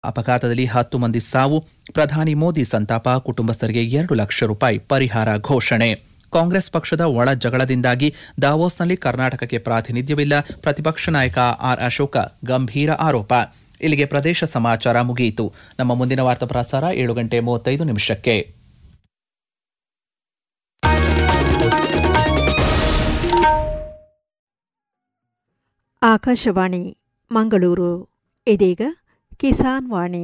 ಅಪಘಾತದಲ್ಲಿ ಹತ್ತು ಮಂದಿ ಸಾವು ಪ್ರಧಾನಿ ಮೋದಿ ಸಂತಾಪ ಕುಟುಂಬಸ್ಥರಿಗೆ ಎರಡು ಲಕ್ಷ ರೂಪಾಯಿ ಪರಿಹಾರ ಘೋಷಣೆ ಕಾಂಗ್ರೆಸ್ ಪಕ್ಷದ ಒಳ ಜಗಳದಿಂದಾಗಿ ದಾವೋಸ್ನಲ್ಲಿ ಕರ್ನಾಟಕಕ್ಕೆ ಪ್ರಾತಿನಿಧ್ಯವಿಲ್ಲ ಪ್ರತಿಪಕ್ಷ ನಾಯಕ ಆರ್ ಅಶೋಕ ಗಂಭೀರ ಆರೋಪ ಇಲ್ಲಿಗೆ ಪ್ರದೇಶ ಸಮಾಚಾರ ಮುಗಿಯಿತು ನಮ್ಮ ಮುಂದಿನ ವಾರ್ತಾ ಪ್ರಸಾರ ಏಳು ಗಂಟೆ ಮೂವತ್ತೈದು ನಿಮಿಷಕ್ಕೆ ಆಕಾಶವಾಣಿ ಮಂಗಳೂರು ಇದೀಗ ಕಿಸಾನ್ ವಾಣಿ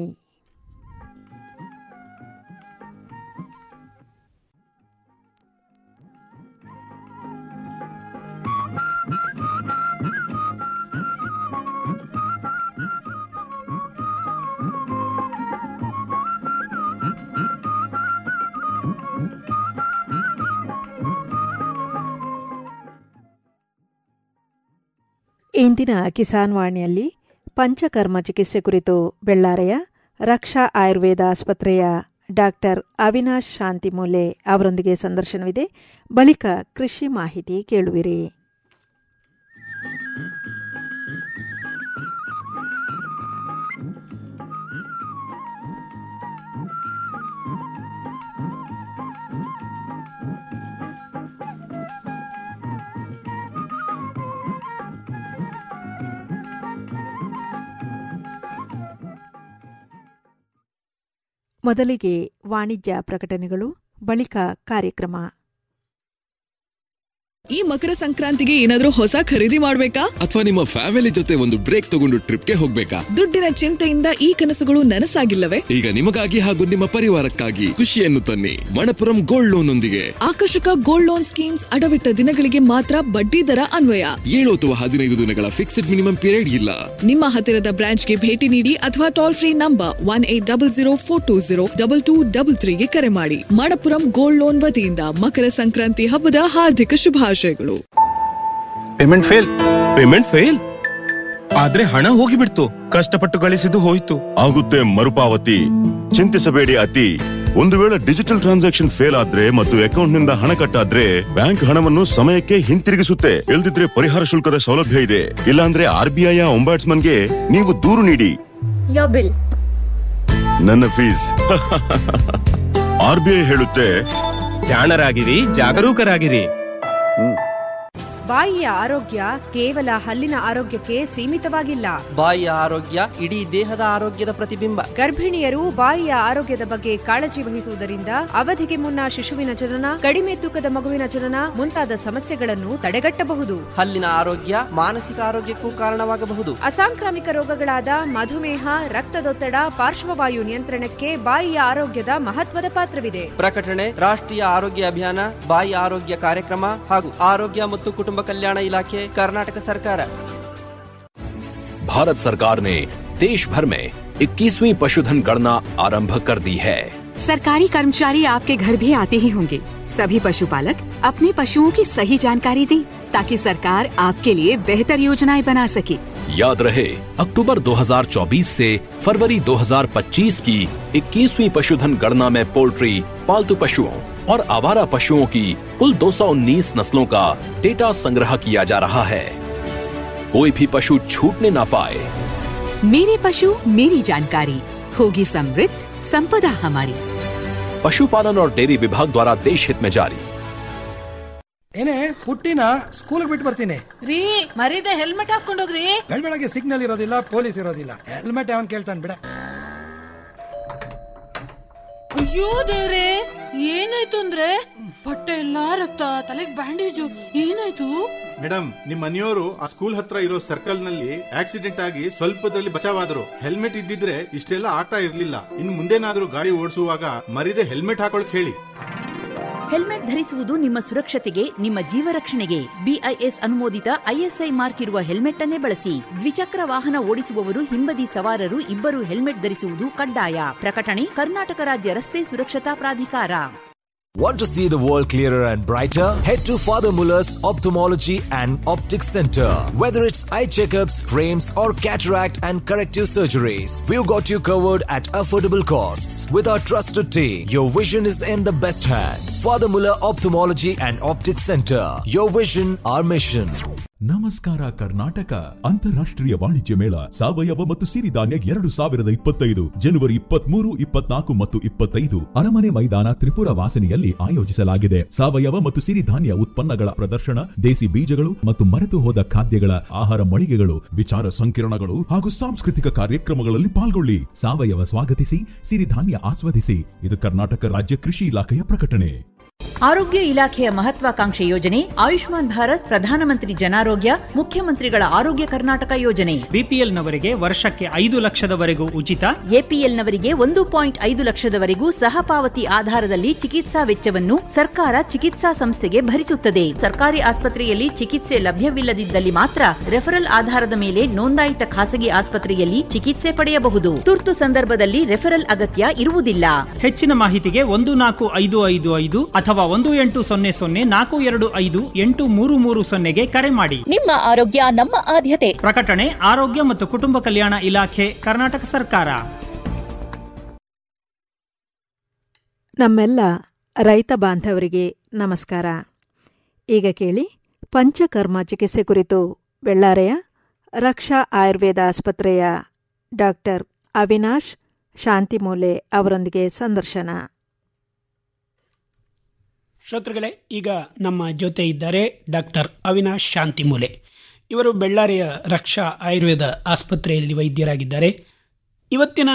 ಇಂದಿನ ಕಿಸಾನ್ ವಾಣಿಯಲ್ಲಿ ಪಂಚಕರ್ಮ ಚಿಕಿತ್ಸೆ ಕುರಿತು ಬೆಳ್ಳಾರೆಯ ರಕ್ಷಾ ಆಯುರ್ವೇದ ಆಸ್ಪತ್ರೆಯ ಡಾಕ್ಟರ್ ಅವಿನಾಶ್ ಶಾಂತಿಮೂಲೆ ಅವರೊಂದಿಗೆ ಸಂದರ್ಶನವಿದೆ ಬಳಿಕ ಕೃಷಿ ಮಾಹಿತಿ ಕೇಳುವಿರಿ ಮೊದಲಿಗೆ ವಾಣಿಜ್ಯ ಪ್ರಕಟಣೆಗಳು ಬಳಿಕ ಕಾರ್ಯಕ್ರಮ ಈ ಮಕರ ಸಂಕ್ರಾಂತಿಗೆ ಏನಾದ್ರೂ ಹೊಸ ಖರೀದಿ ಮಾಡ್ಬೇಕಾ ಅಥವಾ ನಿಮ್ಮ ಫ್ಯಾಮಿಲಿ ಜೊತೆ ಒಂದು ಬ್ರೇಕ್ ತಗೊಂಡು ಟ್ರಿಪ್ಗೆ ಹೋಗ್ಬೇಕಾ ದುಡ್ಡಿನ ಚಿಂತೆಯಿಂದ ಈ ಕನಸುಗಳು ನನಸಾಗಿಲ್ಲವೇ ಈಗ ನಿಮಗಾಗಿ ಹಾಗೂ ನಿಮ್ಮ ಪರಿವಾರಕ್ಕಾಗಿ ಖುಷಿಯನ್ನು ತನ್ನಿ ಮಣಪುರಂ ಗೋಲ್ಡ್ ಲೋನ್ ಒಂದಿಗೆ ಆಕರ್ಷಕ ಗೋಲ್ಡ್ ಲೋನ್ ಸ್ಕೀಮ್ಸ್ ಅಡವಿಟ್ಟ ದಿನಗಳಿಗೆ ಮಾತ್ರ ಬಡ್ಡಿ ದರ ಅನ್ವಯ ಏಳು ಅಥವಾ ಹದಿನೈದು ದಿನಗಳ ಫಿಕ್ಸ್ಡ್ ಮಿನಿಮಮ್ ಪೀರಿಯಡ್ ಇಲ್ಲ ನಿಮ್ಮ ಹತ್ತಿರದ ಬ್ರಾಂಚ್ಗೆ ಭೇಟಿ ನೀಡಿ ಅಥವಾ toll free number one eight double zero four two zero double two double ತ್ರೀಗೆ ಕರೆ ಮಾಡಿ ಮಣಪುರಂ ಗೋಲ್ಡ್ ಲೋನ್ ವತಿಯಿಂದ ಮಕರ ಸಂಕ್ರಾಂತಿ ಹಬ್ಬದ ಹಾರ್ದಿಕ ಶುಭಾಶಯಗಳು ಪೇಮೆಂಟ್ ಫೇಲ್ ಪೇಮೆಂಟ್ ಫೇಲ್ ಆದ್ರೆ ಹಣ ಹೋಗಿಬಿಡ್ತು ಕಷ್ಟಪಟ್ಟು ಗಳಿಸಿದ್ದು ಹೋಯ್ತು ಆಗುತ್ತೆ ಮರುಪಾವತಿ ಚಿಂತಿಸಬೇಡಿ ಅತಿ ಒಂದು ವೇಳೆ ಡಿಜಿಟಲ್ ಟ್ರಾನ್ಸಾಕ್ಷನ್ ಫೇಲ್ ಆದ್ರೆ ಮತ್ತು ಅಕೌಂಟ್ ನಿಂದ ಹಣ ಕಟ್ಟಾದ್ರೆ ಬ್ಯಾಂಕ್ ಹಣವನ್ನು ಸಮಯಕ್ಕೆ ಹಿಂತಿರುಗಿಸುತ್ತೆ ಇಲ್ದಿದ್ರೆ ಪರಿಹಾರ ಶುಲ್ಕದ ಸೌಲಭ್ಯ ಇದೆ ಇಲ್ಲಾಂದ್ರೆ ಆರ್ ಬಿ ಐ ಗೆ ನೀವು ದೂರು ನೀಡಿ Your bill. ನನ್ನ ಫೀಸ್ ಆರ್ ಬಿ ಐ ಹೇಳುತ್ತೆ ಜಾಣರಾಗಿರಿ ಜಾಗರೂಕರಾಗಿರಿ ಬಾಯಿಯ ಆರೋಗ್ಯ ಕೇವಲ ಹಲ್ಲಿನ ಆರೋಗ್ಯಕ್ಕೆ ಸೀಮಿತವಾಗಿಲ್ಲ ಬಾಯಿಯ ಆರೋಗ್ಯ ಇಡೀ ದೇಹದ ಆರೋಗ್ಯದ ಪ್ರತಿಬಿಂಬ ಗರ್ಭಿಣಿಯರು ಬಾಯಿಯ ಆರೋಗ್ಯದ ಬಗ್ಗೆ ಕಾಳಜಿ ವಹಿಸುವುದರಿಂದ ಅವಧಿಗೆ ಮುನ್ನ ಶಿಶುವಿನ ಜನನ ಕಡಿಮೆ ತೂಕದ ಮಗುವಿನ ಜನನ ಮುಂತಾದ ಸಮಸ್ಯೆಗಳನ್ನು ತಡೆಗಟ್ಟಬಹುದು ಹಲ್ಲಿನ ಆರೋಗ್ಯ ಮಾನಸಿಕ ಆರೋಗ್ಯಕ್ಕೂ ಕಾರಣವಾಗಬಹುದು ಅಸಾಂಕ್ರಾಮಿಕ ರೋಗಗಳಾದ ಮಧುಮೇಹ ರಕ್ತದೊತ್ತಡ ಪಾರ್ಶ್ವವಾಯು ನಿಯಂತ್ರಣಕ್ಕೆ ಬಾಯಿಯ ಆರೋಗ್ಯದ ಮಹತ್ವದ ಪಾತ್ರವಿದೆ ಪ್ರಕಟಣೆ ರಾಷ್ಟ್ರೀಯ ಆರೋಗ್ಯ ಅಭಿಯಾನ ಬಾಯಿ ಆರೋಗ್ಯ ಕಾರ್ಯಕ್ರಮ ಹಾಗೂ ಆರೋಗ್ಯ ಮತ್ತು ಕುಟುಂಬ ಕಲ್ಯಾಣ ಇಲಾಖೆ ಕರ್ನಾಟಕ ಸರ್ಕಾರ भारत सरकार ने देश भर में 21वीं पशुधन गणना आरंभ कर दी है सरकारी कर्मचारी आपके घर भी आते ही होंगे सभी पशुपालक अपने पशुओं की सही जानकारी दें ताकि सरकार आपके लिए बेहतर योजनाएं बना सके याद रहे अक्टूबर 2024 से फरवरी 2025 की 21वीं पशुधन गणना में पोल्ट्री पालतू पशुओं और आवारा पशुओं की कुल 219 नस्लों का डेटा संग्रह किया जा रहा है कोई भी पशु छूटने ना पाए मेरे पशु मेरी जानकारी होगी समृद्ध संपदा हमारी पशुपालन और डेयरी विभाग द्वारा देश हित में जारी ಏನೇ ಪುಟ್ಟಿನ ಸ್ಕೂಲ್ಗೆ ಬಿಟ್ಟು ಬರ್ತೀನಿ ರೀ ಮರೀದೆ ಹೆಲ್ಮೆಟ್ ಹಾಕೊಂಡೋಗ್ರಿ ಬೆಳಗ್ಗೆ ಸಿಗ್ನಲ್ ಇರೋದಿಲ್ಲ ಪೊಲೀಸ್ ಇರೋದಿಲ್ಲ ಹೆಲ್ಮೆಟ್ ಯಾವನ್ ಕೇಳ್ತಾನೆ ಬಿಡ ಅಯ್ಯೋ ದೇವ್ರೆ ಏನಾಯ್ತು ಅಂದ್ರೆ ಬಟ್ಟೆ ಎಲ್ಲಾ ರಕ್ತ ತಲೆಗ್ ಬ್ಯಾಂಡೇಜು ಏನಾಯ್ತು ಮೇಡಮ್ ನಿಮ್ ಮನೆಯವರು ಆ ಸ್ಕೂಲ್ ಹತ್ರ ಇರೋ ಸರ್ಕಲ್ ನಲ್ಲಿ ಆಕ್ಸಿಡೆಂಟ್ ಆಗಿ ಸ್ವಲ್ಪದಲ್ಲಿ ಬಚಾವಾದ್ರು ಹೆಲ್ಮೆಟ್ ಇದ್ದಿದ್ರೆ ಇಷ್ಟೆಲ್ಲ ಆಗ್ತಾ ಇರ್ಲಿಲ್ಲ ಇನ್ ಮುಂದೇನಾದ್ರೂ ಗಾಡಿ ಓಡಿಸುವಾಗ ಮರಿದೆ ಹೆಲ್ಮೆಟ್ ಹಾಕೊಳಕ್ ಹೇಳಿ ಹೆಲ್ಮೆಟ್ ಧರಿಸುವುದು ನಿಮ್ಮ ಸುರಕ್ಷತೆಗೆ ನಿಮ್ಮ ಜೀವ ರಕ್ಷಣೆಗೆ ಬಿಐಎಸ್ ಅನುಮೋದಿತ ಐಎಸ್ಐ ಮಾರ್ಕ್ ಇರುವ ಹೆಲ್ಮೆಟ್ ಅನ್ನೇ ಬಳಸಿ ದ್ವಿಚಕ್ರ ವಾಹನ ಓಡಿಸುವವರು ಹಿಂಬದಿ ಸವಾರರು ಇಬ್ಬರು ಹೆಲ್ಮೆಟ್ ಧರಿಸುವುದು ಕಡ್ಡಾಯ ಪ್ರಕಟಣೆ ಕರ್ನಾಟಕ ರಾಜ್ಯ ರಸ್ತೆ ಸುರಕ್ಷತಾ ಪ್ರಾಧಿಕಾರ Want to see the world clearer and brighter? Head to Father Muller's Ophthalmology and Optics Center. Whether it's eye checkups, frames, or cataract and corrective surgeries, we've got you covered at affordable costs. With our trusted team, your vision is in the best hands. Father Muller Ophthalmology and Optics Center. Your vision, our mission. ನಮಸ್ಕಾರ ಕರ್ನಾಟಕ ಅಂತಾರಾಷ್ಟ್ರೀಯ ವಾಣಿಜ್ಯ ಮೇಳ ಸಾವಯವ ಮತ್ತು ಸಿರಿಧಾನ್ಯ ಎರಡು ಸಾವಿರದ ಇಪ್ಪತ್ತೈದು ಜನವರಿ ಇಪ್ಪತ್ಮೂರು ಇಪ್ಪತ್ನಾಲ್ಕು ಮತ್ತು ಇಪ್ಪತ್ತೈದು ಅರಮನೆ ಮೈದಾನ ತ್ರಿಪುರ ವಾಸನೆಯಲ್ಲಿ ಆಯೋಜಿಸಲಾಗಿದೆ ಸಾವಯವ ಮತ್ತು ಸಿರಿಧಾನ್ಯ ಉತ್ಪನ್ನಗಳ ಪ್ರದರ್ಶನ ದೇಸಿ ಬೀಜಗಳು ಮತ್ತು ಮರೆತು ಹೋದ ಖಾದ್ಯಗಳ ಆಹಾರ ಮಳಿಗೆಗಳು ವಿಚಾರ ಸಂಕಿರಣಗಳು ಹಾಗೂ ಸಾಂಸ್ಕೃತಿಕ ಕಾರ್ಯಕ್ರಮಗಳಲ್ಲಿ ಪಾಲ್ಗೊಳ್ಳಿ ಸಾವಯವ ಸ್ವಾಗತಿಸಿ ಸಿರಿಧಾನ್ಯ ಆಸ್ವಾದಿಸಿ ಇದು ಕರ್ನಾಟಕ ರಾಜ್ಯ ಕೃಷಿ ಇಲಾಖೆಯ ಪ್ರಕಟಣೆ ಆರೋಗ್ಯ ಇಲಾಖೆಯ ಮಹತ್ವಾಕಾಂಕ್ಷೆ ಯೋಜನೆ ಆಯುಷ್ಮಾನ್ ಭಾರತ್ ಪ್ರಧಾನಮಂತ್ರಿ ಜನಾರೋಗ್ಯ ಮುಖ್ಯಮಂತ್ರಿಗಳ ಆರೋಗ್ಯ ಕರ್ನಾಟಕ ಯೋಜನೆ ಬಿಪಿಎಲ್ನವರಿಗೆ ವರ್ಷಕ್ಕೆ ಐದು ಲಕ್ಷದವರೆಗೂ ಉಚಿತ ಎಪಿಎಲ್ನವರಿಗೆ ಒಂದು ಪಾಯಿಂಟ್ ಐದು ಲಕ್ಷದವರೆಗೂ ಸಹಪಾವತಿ ಆಧಾರದಲ್ಲಿ ಚಿಕಿತ್ಸಾ ವೆಚ್ಚವನ್ನು ಸರ್ಕಾರ ಚಿಕಿತ್ಸಾ ಸಂಸ್ಥೆಗೆ ಭರಿಸುತ್ತದೆ ಸರ್ಕಾರಿ ಆಸ್ಪತ್ರೆಯಲ್ಲಿ ಚಿಕಿತ್ಸೆ ಲಭ್ಯವಿಲ್ಲದಿದ್ದಲ್ಲಿ ಮಾತ್ರ ರೆಫರಲ್ ಆಧಾರದ ಮೇಲೆ ನೋಂದಾಯಿತ ಖಾಸಗಿ ಆಸ್ಪತ್ರೆಯಲ್ಲಿ ಚಿಕಿತ್ಸೆ ಪಡೆಯಬಹುದು ತುರ್ತು ಸಂದರ್ಭದಲ್ಲಿ ರೆಫರಲ್ ಅಗತ್ಯ ಇರುವುದಿಲ್ಲ ಹೆಚ್ಚಿನ ಮಾಹಿತಿಗೆ ಒಂದು ನಾಲ್ಕು ಐದು ಐದು ಐದು ಅಥವಾ ಒಂದು ಎಂಟು ಸೊನ್ನೆ ಸೊನ್ನೆ ನಾಲ್ಕು ಎರಡು ಐದು ಎಂಟು ಮೂರು ಮೂರು ಸೊನ್ನೆಗೆ ಕರೆ ಮಾಡಿ ನಿಮ್ಮ ಆರೋಗ್ಯ ನಮ್ಮ ಆದ್ಯತೆ ಪ್ರಕಟಣೆ ಆರೋಗ್ಯ ಮತ್ತು ಕುಟುಂಬ ಕಲ್ಯಾಣ ಇಲಾಖೆ ಕರ್ನಾಟಕ ಸರ್ಕಾರ ನಮ್ಮೆಲ್ಲ ರೈತ ಬಾಂಧವರಿಗೆ ನಮಸ್ಕಾರ ಈಗ ಕೇಳಿ ಪಂಚಕರ್ಮ ಚಿಕಿತ್ಸೆ ಕುರಿತು ಬೆಳ್ಳಾರೆಯ ರಕ್ಷಾ ಆಯುರ್ವೇದ ಆಸ್ಪತ್ರೆಯ ಡಾಕ್ಟರ್ ಅವಿನಾಶ್ ಶಾಂತಿಮೂಲೆ ಅವರೊಂದಿಗೆ ಸಂದರ್ಶನ ಶ್ರೋತೃಗಳೇ ಈಗ ನಮ್ಮ ಜೊತೆ ಇದ್ದಾರೆ ಡಾಕ್ಟರ್ ಅವಿನಾಶ್ ಶಾಂತಿಮೂಲೆ ಇವರು ಬೆಳ್ಳಾರಿಯ ರಕ್ಷಾ ಆಯುರ್ವೇದ ಆಸ್ಪತ್ರೆಯಲ್ಲಿ ವೈದ್ಯರಾಗಿದ್ದಾರೆ ಇವತ್ತಿನ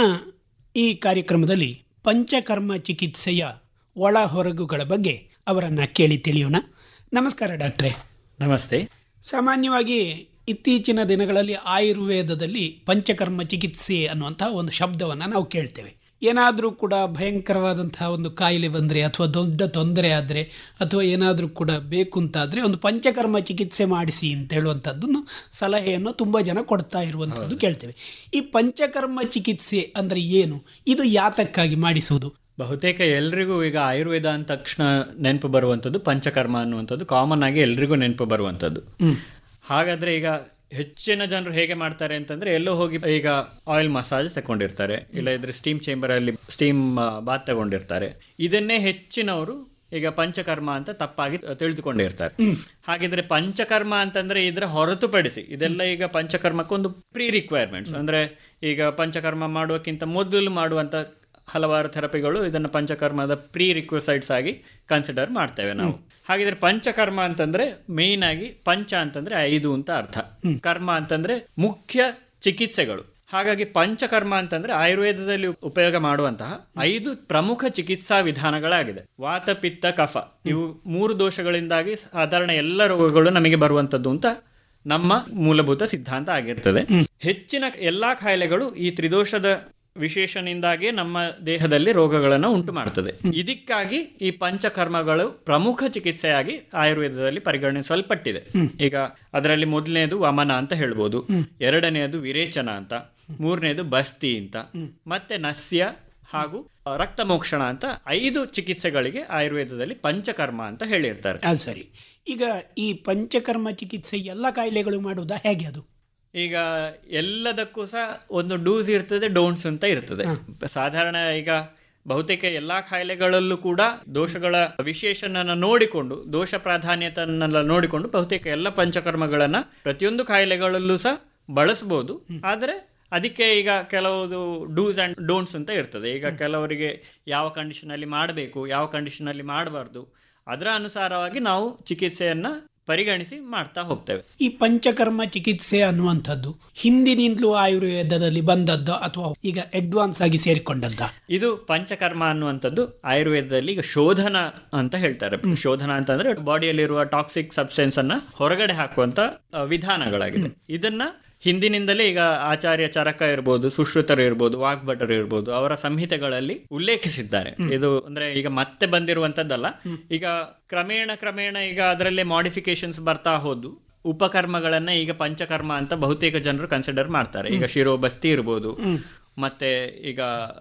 ಈ ಕಾರ್ಯಕ್ರಮದಲ್ಲಿ ಪಂಚಕರ್ಮ ಚಿಕಿತ್ಸೆಯ ಒಳ ಹೊರಗುಗಳ ಬಗ್ಗೆ ಅವರನ್ನು ಕೇಳಿ ತಿಳಿಯೋಣ ನಮಸ್ಕಾರ ಡಾಕ್ಟ್ರೇ ನಮಸ್ತೆ ಸಾಮಾನ್ಯವಾಗಿ ಇತ್ತೀಚಿನ ದಿನಗಳಲ್ಲಿ ಆಯುರ್ವೇದದಲ್ಲಿ ಪಂಚಕರ್ಮ ಚಿಕಿತ್ಸೆ ಅನ್ನುವಂತಹ ಒಂದು ಶಬ್ದವನ್ನು ನಾವು ಕೇಳ್ತೇವೆ ಏನಾದರೂ ಕೂಡ ಭಯಂಕರವಾದಂತಹ ಒಂದು ಕಾಯಿಲೆ ಬಂದರೆ ಅಥವಾ ದೊಡ್ಡ ತೊಂದರೆ ಆದರೆ ಅಥವಾ ಏನಾದರೂ ಕೂಡ ಬೇಕು ಅಂತಾದರೆ ಒಂದು ಪಂಚಕರ್ಮ ಚಿಕಿತ್ಸೆ ಮಾಡಿಸಿ ಅಂತ ಹೇಳುವಂಥದ್ದನ್ನು ಸಲಹೆಯನ್ನು ತುಂಬ ಜನ ಕೊಡ್ತಾ ಇರುವಂಥದ್ದು ಕೇಳ್ತೇವೆ ಈ ಪಂಚಕರ್ಮ ಚಿಕಿತ್ಸೆ ಅಂದರೆ ಏನು ಇದು ಯಾತಕ್ಕಾಗಿ ಮಾಡಿಸುವುದು ಬಹುತೇಕ ಎಲ್ರಿಗೂ ಈಗ ಆಯುರ್ವೇದ ಅಂದ ತಕ್ಷಣ ನೆನಪು ಬರುವಂಥದ್ದು ಪಂಚಕರ್ಮ ಅನ್ನುವಂಥದ್ದು ಕಾಮನ್ ಆಗಿ ಎಲ್ರಿಗೂ ನೆನಪು ಬರುವಂಥದ್ದು ಹಾಗಾದ್ರೆ ಈಗ ಹೆಚ್ಚಿನ ಜನರು ಹೇಗೆ ಮಾಡ್ತಾರೆ ಅಂತಂದ್ರೆ ಎಲ್ಲೋ ಹೋಗಿ ಈಗ ಆಯಿಲ್ ಮಸಾಜ್ ತಗೊಂಡಿರ್ತಾರೆ ಇಲ್ಲ ಇದ್ರೆ ಸ್ಟೀಮ್ ಚೇಂಬರ್ ಅಲ್ಲಿ ಸ್ಟೀಮ್ ಬಾತ್ ತಗೊಂಡಿರ್ತಾರೆ ಇದನ್ನೇ ಹೆಚ್ಚಿನವರು ಈಗ ಪಂಚಕರ್ಮ ಅಂತ ತಪ್ಪಾಗಿ ತಿಳಿದುಕೊಂಡಿರ್ತಾರೆ ಹಾಗಿದ್ರೆ ಪಂಚಕರ್ಮ ಅಂತಂದ್ರೆ ಇದರ ಹೊರತುಪಡಿಸಿ ಇದೆಲ್ಲ ಈಗ ಪಂಚಕರ್ಮಕ್ಕೊಂದು ಪ್ರೀ ರಿಕ್ವೈರ್ಮೆಂಟ್ಸ್ ಅಂದ್ರೆ ಈಗ ಪಂಚಕರ್ಮ ಮಾಡುವಕ್ಕಿಂತ ಮೊದಲು ಮಾಡುವಂತ ಹಲವಾರು ಥೆರಪಿಗಳು ಇದನ್ನು ಪಂಚಕರ್ಮದ ಪ್ರೀ ರಿಕ್ವಸೈಡ್ಸ್ ಆಗಿ ಕನ್ಸಿಡರ್ ಮಾಡ್ತೇವೆ ನಾವು ಹಾಗಿದ್ರೆ ಪಂಚಕರ್ಮ ಅಂತಂದ್ರೆ ಮೇನ್ ಆಗಿ ಪಂಚ ಅಂತಂದ್ರೆ ಐದು ಅಂತ ಅರ್ಥ ಕರ್ಮ ಅಂತಂದ್ರೆ ಮುಖ್ಯ ಚಿಕಿತ್ಸೆಗಳು ಹಾಗಾಗಿ ಪಂಚಕರ್ಮ ಅಂತಂದ್ರೆ ಆಯುರ್ವೇದದಲ್ಲಿ ಉಪಯೋಗ ಮಾಡುವಂತಹ ಐದು ಪ್ರಮುಖ ಚಿಕಿತ್ಸಾ ವಿಧಾನಗಳಾಗಿದೆ ವಾತ ಪಿತ್ತ ಕಫ ಇವು ಮೂರು ದೋಷಗಳಿಂದಾಗಿ ಸಾಧಾರಣ ಎಲ್ಲ ರೋಗಗಳು ನಮಗೆ ಬರುವಂತದ್ದು ಅಂತ ನಮ್ಮ ಮೂಲಭೂತ ಸಿದ್ಧಾಂತ ಆಗಿರ್ತದೆ ಹೆಚ್ಚಿನ ಎಲ್ಲಾ ಕಾಯಿಲೆಗಳು ಈ ತ್ರಿದೋಷದ ವಿಶೇಷನಿಂದಾಗಿ ನಮ್ಮ ದೇಹದಲ್ಲಿ ರೋಗಗಳನ್ನು ಉಂಟು ಮಾಡ್ತದೆ ಇದಕ್ಕಾಗಿ ಈ ಪಂಚಕರ್ಮಗಳು ಪ್ರಮುಖ ಚಿಕಿತ್ಸೆಯಾಗಿ ಆಯುರ್ವೇದದಲ್ಲಿ ಪರಿಗಣಿಸಲ್ಪಟ್ಟಿದೆ ಈಗ ಅದರಲ್ಲಿ ಮೊದಲನೇದು ವಮನ ಅಂತ ಹೇಳ್ಬೋದು ಎರಡನೆಯದು ವಿರೇಚನ ಅಂತ ಮೂರನೇದು ಬಸ್ತಿ ಅಂತ ಮತ್ತೆ ನಸ್ಯ ಹಾಗೂ ರಕ್ತ ಮೋಕ್ಷಣ ಅಂತ ಐದು ಚಿಕಿತ್ಸೆಗಳಿಗೆ ಆಯುರ್ವೇದದಲ್ಲಿ ಪಂಚಕರ್ಮ ಅಂತ ಹೇಳಿರ್ತಾರೆ ಸರಿ ಈಗ ಈ ಪಂಚಕರ್ಮ ಚಿಕಿತ್ಸೆ ಎಲ್ಲ ಕಾಯಿಲೆಗಳು ಮಾಡುವುದಾ ಹೇಗೆ ಅದು ಈಗ ಎಲ್ಲದಕ್ಕೂ ಸಹ ಒಂದು ಡೂಸ್ ಇರ್ತದೆ ಡೋಂಟ್ಸ್ ಅಂತ ಇರ್ತದೆ ಸಾಧಾರಣ ಈಗ ಬಹುತೇಕ ಎಲ್ಲಾ ಕಾಯಿಲೆಗಳಲ್ಲೂ ಕೂಡ ದೋಷಗಳ ವಿಶೇಷನ ನೋಡಿಕೊಂಡು ದೋಷ ಪ್ರಾಧಾನ್ಯತೆಯನ್ನೆಲ್ಲ ನೋಡಿಕೊಂಡು ಬಹುತೇಕ ಎಲ್ಲ ಪಂಚಕರ್ಮಗಳನ್ನ ಪ್ರತಿಯೊಂದು ಕಾಯಿಲೆಗಳಲ್ಲೂ ಸಹ ಬಳಸಬಹುದು ಆದರೆ ಅದಕ್ಕೆ ಈಗ ಕೆಲವುದು ಡೂಸ್ ಅಂಡ್ ಡೋಂಟ್ಸ್ ಅಂತ ಇರ್ತದೆ ಈಗ ಕೆಲವರಿಗೆ ಯಾವ ಕಂಡೀಷನ್ ಅಲ್ಲಿ ಮಾಡಬೇಕು ಯಾವ ಕಂಡೀಷನ್ ಅಲ್ಲಿ ಮಾಡಬಾರ್ದು ಅದರ ಅನುಸಾರವಾಗಿ ನಾವು ಚಿಕಿತ್ಸೆಯನ್ನ ಪರಿಗಣಿಸಿ ಮಾಡ್ತಾ ಹೋಗ್ತೇವೆ ಈ ಪಂಚಕರ್ಮ ಚಿಕಿತ್ಸೆ ಅನ್ನುವಂಥದ್ದು ಹಿಂದಿನಿಂದಲೂ ಆಯುರ್ವೇದದಲ್ಲಿ ಬಂದದ್ದು ಅಥವಾ ಈಗ ಅಡ್ವಾನ್ಸ್ ಆಗಿ ಸೇರಿಕೊಂಡದ್ದ ಇದು ಪಂಚಕರ್ಮ ಅನ್ನುವಂಥದ್ದು ಆಯುರ್ವೇದದಲ್ಲಿ ಈಗ ಶೋಧನ ಅಂತ ಹೇಳ್ತಾರೆ ಶೋಧನ ಅಂತಂದ್ರೆ ಬಾಡಿಯಲ್ಲಿರುವ ಟಾಕ್ಸಿಕ್ ಸಬ್ಸ್ಟೆನ್ಸ್ ಅನ್ನ ಹೊರಗಡೆ ಹಾಕುವಂತ ವಿಧಾನಗಳಾಗಿದೆ ಇದನ್ನ ಹಿಂದಿನಿಂದಲೇ ಈಗ ಆಚಾರ್ಯ ಚರಕ ಇರ್ಬೋದು ಸುಶ್ರುತರು ಇರ್ಬೋದು ವಾಗ್ಭಟರು ಇರ್ಬೋದು ಅವರ ಸಂಹಿತೆಗಳಲ್ಲಿ ಉಲ್ಲೇಖಿಸಿದ್ದಾರೆ ಇದು ಅಂದ್ರೆ ಈಗ ಮತ್ತೆ ಬಂದಿರುವಂತದ್ದಲ್ಲ ಈಗ ಕ್ರಮೇಣ ಕ್ರಮೇಣ ಈಗ ಅದರಲ್ಲೇ ಮಾಡಿಫಿಕೇಶನ್ಸ್ ಬರ್ತಾ ಹೋದು ಉಪಕರ್ಮಗಳನ್ನ ಈಗ ಪಂಚಕರ್ಮ ಅಂತ ಬಹುತೇಕ ಜನರು ಕನ್ಸಿಡರ್ ಮಾಡ್ತಾರೆ ಈಗ ಶಿರೋಬಸ್ತಿ ಇರ್ಬೋದು ಮತ್ತೆ ಈಗ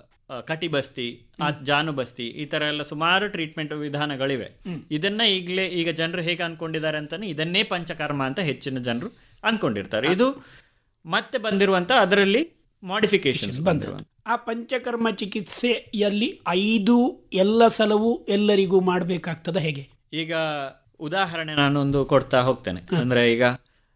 ಕಟಿಬಸ್ತಿ ಆ ಜಾನುಬಸ್ತಿ ಈ ತರ ಎಲ್ಲ ಸುಮಾರು ಟ್ರೀಟ್ಮೆಂಟ್ ವಿಧಾನಗಳಿವೆ ಇದನ್ನ ಈಗಲೇ ಈಗ ಜನರು ಹೇಗೆ ಅನ್ಕೊಂಡಿದ್ದಾರೆ ಅಂತಾನೆ ಇದನ್ನೇ ಪಂಚಕರ್ಮ ಅಂತ ಹೆಚ್ಚಿನ ಜನರು ಅನ್ಕೊಂಡಿರ್ತಾರೆ ಇದು ಮತ್ತೆ ಬಂದಿರುವಂತ ಅದರಲ್ಲಿ ಮಾಡಿಫಿಕೇಶನ್ ಬಂದಿರುವಂತ ಆ ಪಂಚಕರ್ಮ ಚಿಕಿತ್ಸೆಯಲ್ಲಿ ಐದು ಎಲ್ಲ ಸಲವೂ ಎಲ್ಲರಿಗೂ ಮಾಡಬೇಕಾಗ್ತದ ಹೇಗೆ ಈಗ ಉದಾಹರಣೆ ನಾನೊಂದು ಕೊಡ್ತಾ ಹೋಗ್ತೇನೆ ಅಂದ್ರೆ ಈಗ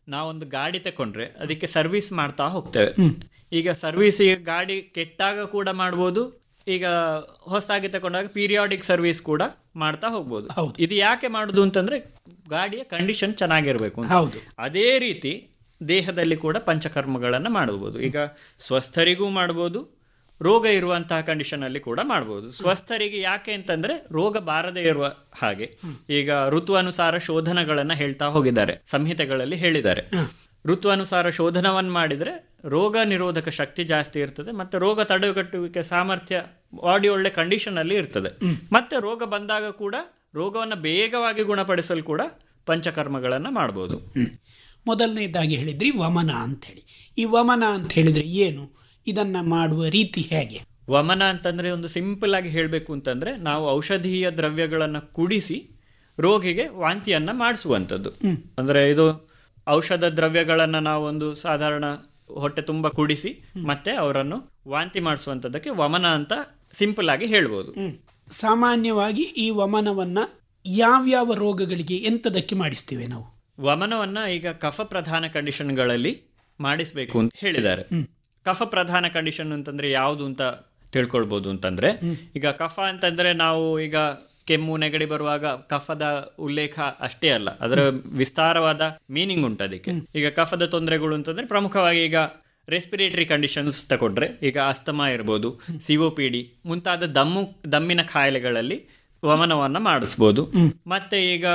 ನಾವೊಂದು ಗಾಡಿ ತಕೊಂಡ್ರೆ ಅದಕ್ಕೆ ಸರ್ವಿಸ್ ಮಾಡ್ತಾ ಹೋಗ್ತೇವೆ ಈಗ ಸರ್ವಿಸ್ ಈಗ ಗಾಡಿ ಕೆಟ್ಟಾಗ ಕೂಡ ಮಾಡ್ಬೋದು ಈಗ ಹೊಸದಾಗಿ ತಗೊಂಡಾಗ ಪೀರಿಯಾಡಿಕ್ ಸರ್ವಿಸ್ ಕೂಡ ಮಾಡ್ತಾ ಹೋಗ್ಬೋದು ಇದು ಯಾಕೆ ಮಾಡುದು ಅಂತಂದ್ರೆ ಗಾಡಿಯ ಕಂಡೀಷನ್ ಚೆನ್ನಾಗಿರ್ಬೇಕು ಅಂತ. ಹೌದು. ಅದೇ ರೀತಿ ದೇಹದಲ್ಲಿ ಕೂಡ ಪಂಚಕರ್ಮಗಳನ್ನು ಮಾಡಬಹುದು ಈಗ ಸ್ವಸ್ಥರಿಗೂ ಮಾಡಬಹುದು ರೋಗ ಇರುವಂತಹ ಕಂಡೀಷನ್ ಅಲ್ಲಿ ಕೂಡ ಮಾಡಬಹುದು ಸ್ವಸ್ಥರಿಗೆ ಯಾಕೆ ಅಂತಂದ್ರೆ ರೋಗ ಬಾರದೇ ಇರುವ ಹಾಗೆ ಈಗ ಋತು ಅನುಸಾರ ಶೋಧನಗಳನ್ನ ಹೇಳ್ತಾ ಹೋಗಿದ್ದಾರೆ ಸಂಹಿತೆಗಳಲ್ಲಿ ಹೇಳಿದ್ದಾರೆ ಋತು ಅನುಸಾರ ಶೋಧನವನ್ನು ಮಾಡಿದ್ರೆ ರೋಗ ನಿರೋಧಕ ಶಕ್ತಿ ಜಾಸ್ತಿ ಇರ್ತದೆ ಮತ್ತೆ ರೋಗ ತಡೆಗಟ್ಟುವಿಕೆ ಸಾಮರ್ಥ್ಯ ಬಾಡಿ ಒಳ್ಳೆ ಕಂಡೀಷನ್ ಅಲ್ಲಿ ಇರ್ತದೆ ಮತ್ತೆ ರೋಗ ಬಂದಾಗ ಕೂಡ ರೋಗವನ್ನು ಬೇಗವಾಗಿ ಗುಣಪಡಿಸಲು ಕೂಡ ಪಂಚಕರ್ಮಗಳನ್ನ ಮಾಡಬಹುದು ಮೊದಲನೇದಾಗಿ ಹೇಳಿದ್ರಿ ವಮನ ಅಂತೇಳಿ ಈ ವಮನ ಅಂತ ಹೇಳಿದ್ರೆ ಏನು ಇದನ್ನ ಮಾಡುವ ರೀತಿ ಹೇಗೆ ವಮನ ಅಂತಂದ್ರೆ ಒಂದು ಸಿಂಪಲ್ ಆಗಿ ಹೇಳಬೇಕು ಅಂತಂದ್ರೆ ನಾವು ಔಷಧೀಯ ದ್ರವ್ಯಗಳನ್ನು ಕುಡಿಸಿ ರೋಗಿಗೆ ವಾಂತಿಯನ್ನ ಮಾಡಿಸುವಂಥದ್ದು ಅಂದ್ರೆ ಇದು ಔಷಧ ದ್ರವ್ಯಗಳನ್ನು ನಾವೊಂದು ಸಾಧಾರಣ ಹೊಟ್ಟೆ ತುಂಬ ಕುಡಿಸಿ ಮತ್ತೆ ಅವರನ್ನು ವಾಂತಿ ಮಾಡಿಸುವಂಥದ್ದಕ್ಕೆ ವಮನ ಅಂತ ಸಿಂಪಲ್ ಆಗಿ ಹೇಳ್ಬೋದು ಸಾಮಾನ್ಯವಾಗಿ ಈ ವಮನವನ್ನ ಯಾವ್ಯಾವ ರೋಗಗಳಿಗೆ ಎಂತದಕ್ಕೆ ಮಾಡಿಸ್ತೇವೆ ನಾವು ವಮನವನ್ನ ಈಗ ಕಫ ಪ್ರಧಾನ ಕಂಡೀಷನ್ಗಳಲ್ಲಿ ಮಾಡಿಸ್ಬೇಕು ಅಂತ ಹೇಳಿದ್ದಾರೆ ಕಫ ಪ್ರಧಾನ ಕಂಡೀಷನ್ ಅಂತಂದ್ರೆ ಯಾವುದು ಅಂತ ತಿಳ್ಕೊಳ್ಬೋದು ಅಂತಂದ್ರೆ ಈಗ ಕಫ ಅಂತಂದ್ರೆ ನಾವು ಈಗ ಕೆಮ್ಮು ನೆಗಡಿ ಬರುವಾಗ ಕಫದ ಉಲ್ಲೇಖ ಅಷ್ಟೇ ಅಲ್ಲ ಅದರ ವಿಸ್ತಾರವಾದ ಮೀನಿಂಗ್ ಉಂಟು ಅದಕ್ಕೆ ಈಗ ಕಫದ ತೊಂದರೆಗಳು ಅಂತಂದ್ರೆ ಪ್ರಮುಖವಾಗಿ ಈಗ ರೆಸ್ಪಿರೇಟರಿ ಕಂಡೀಷನ್ಸ್ ತಗೊಂಡ್ರೆ ಈಗ ಅಸ್ತಮಾ ಇರ್ಬೋದು ಸಿಒಪಿಡಿ ಮುಂತಾದ ದಮ್ಮು ದಮ್ಮಿನ ಕಾಯಿಲೆಗಳಲ್ಲಿ ವಮನವನ್ನ ಮಾಡಿಸ್ಬೋದು ಮತ್ತೆ ಈಗ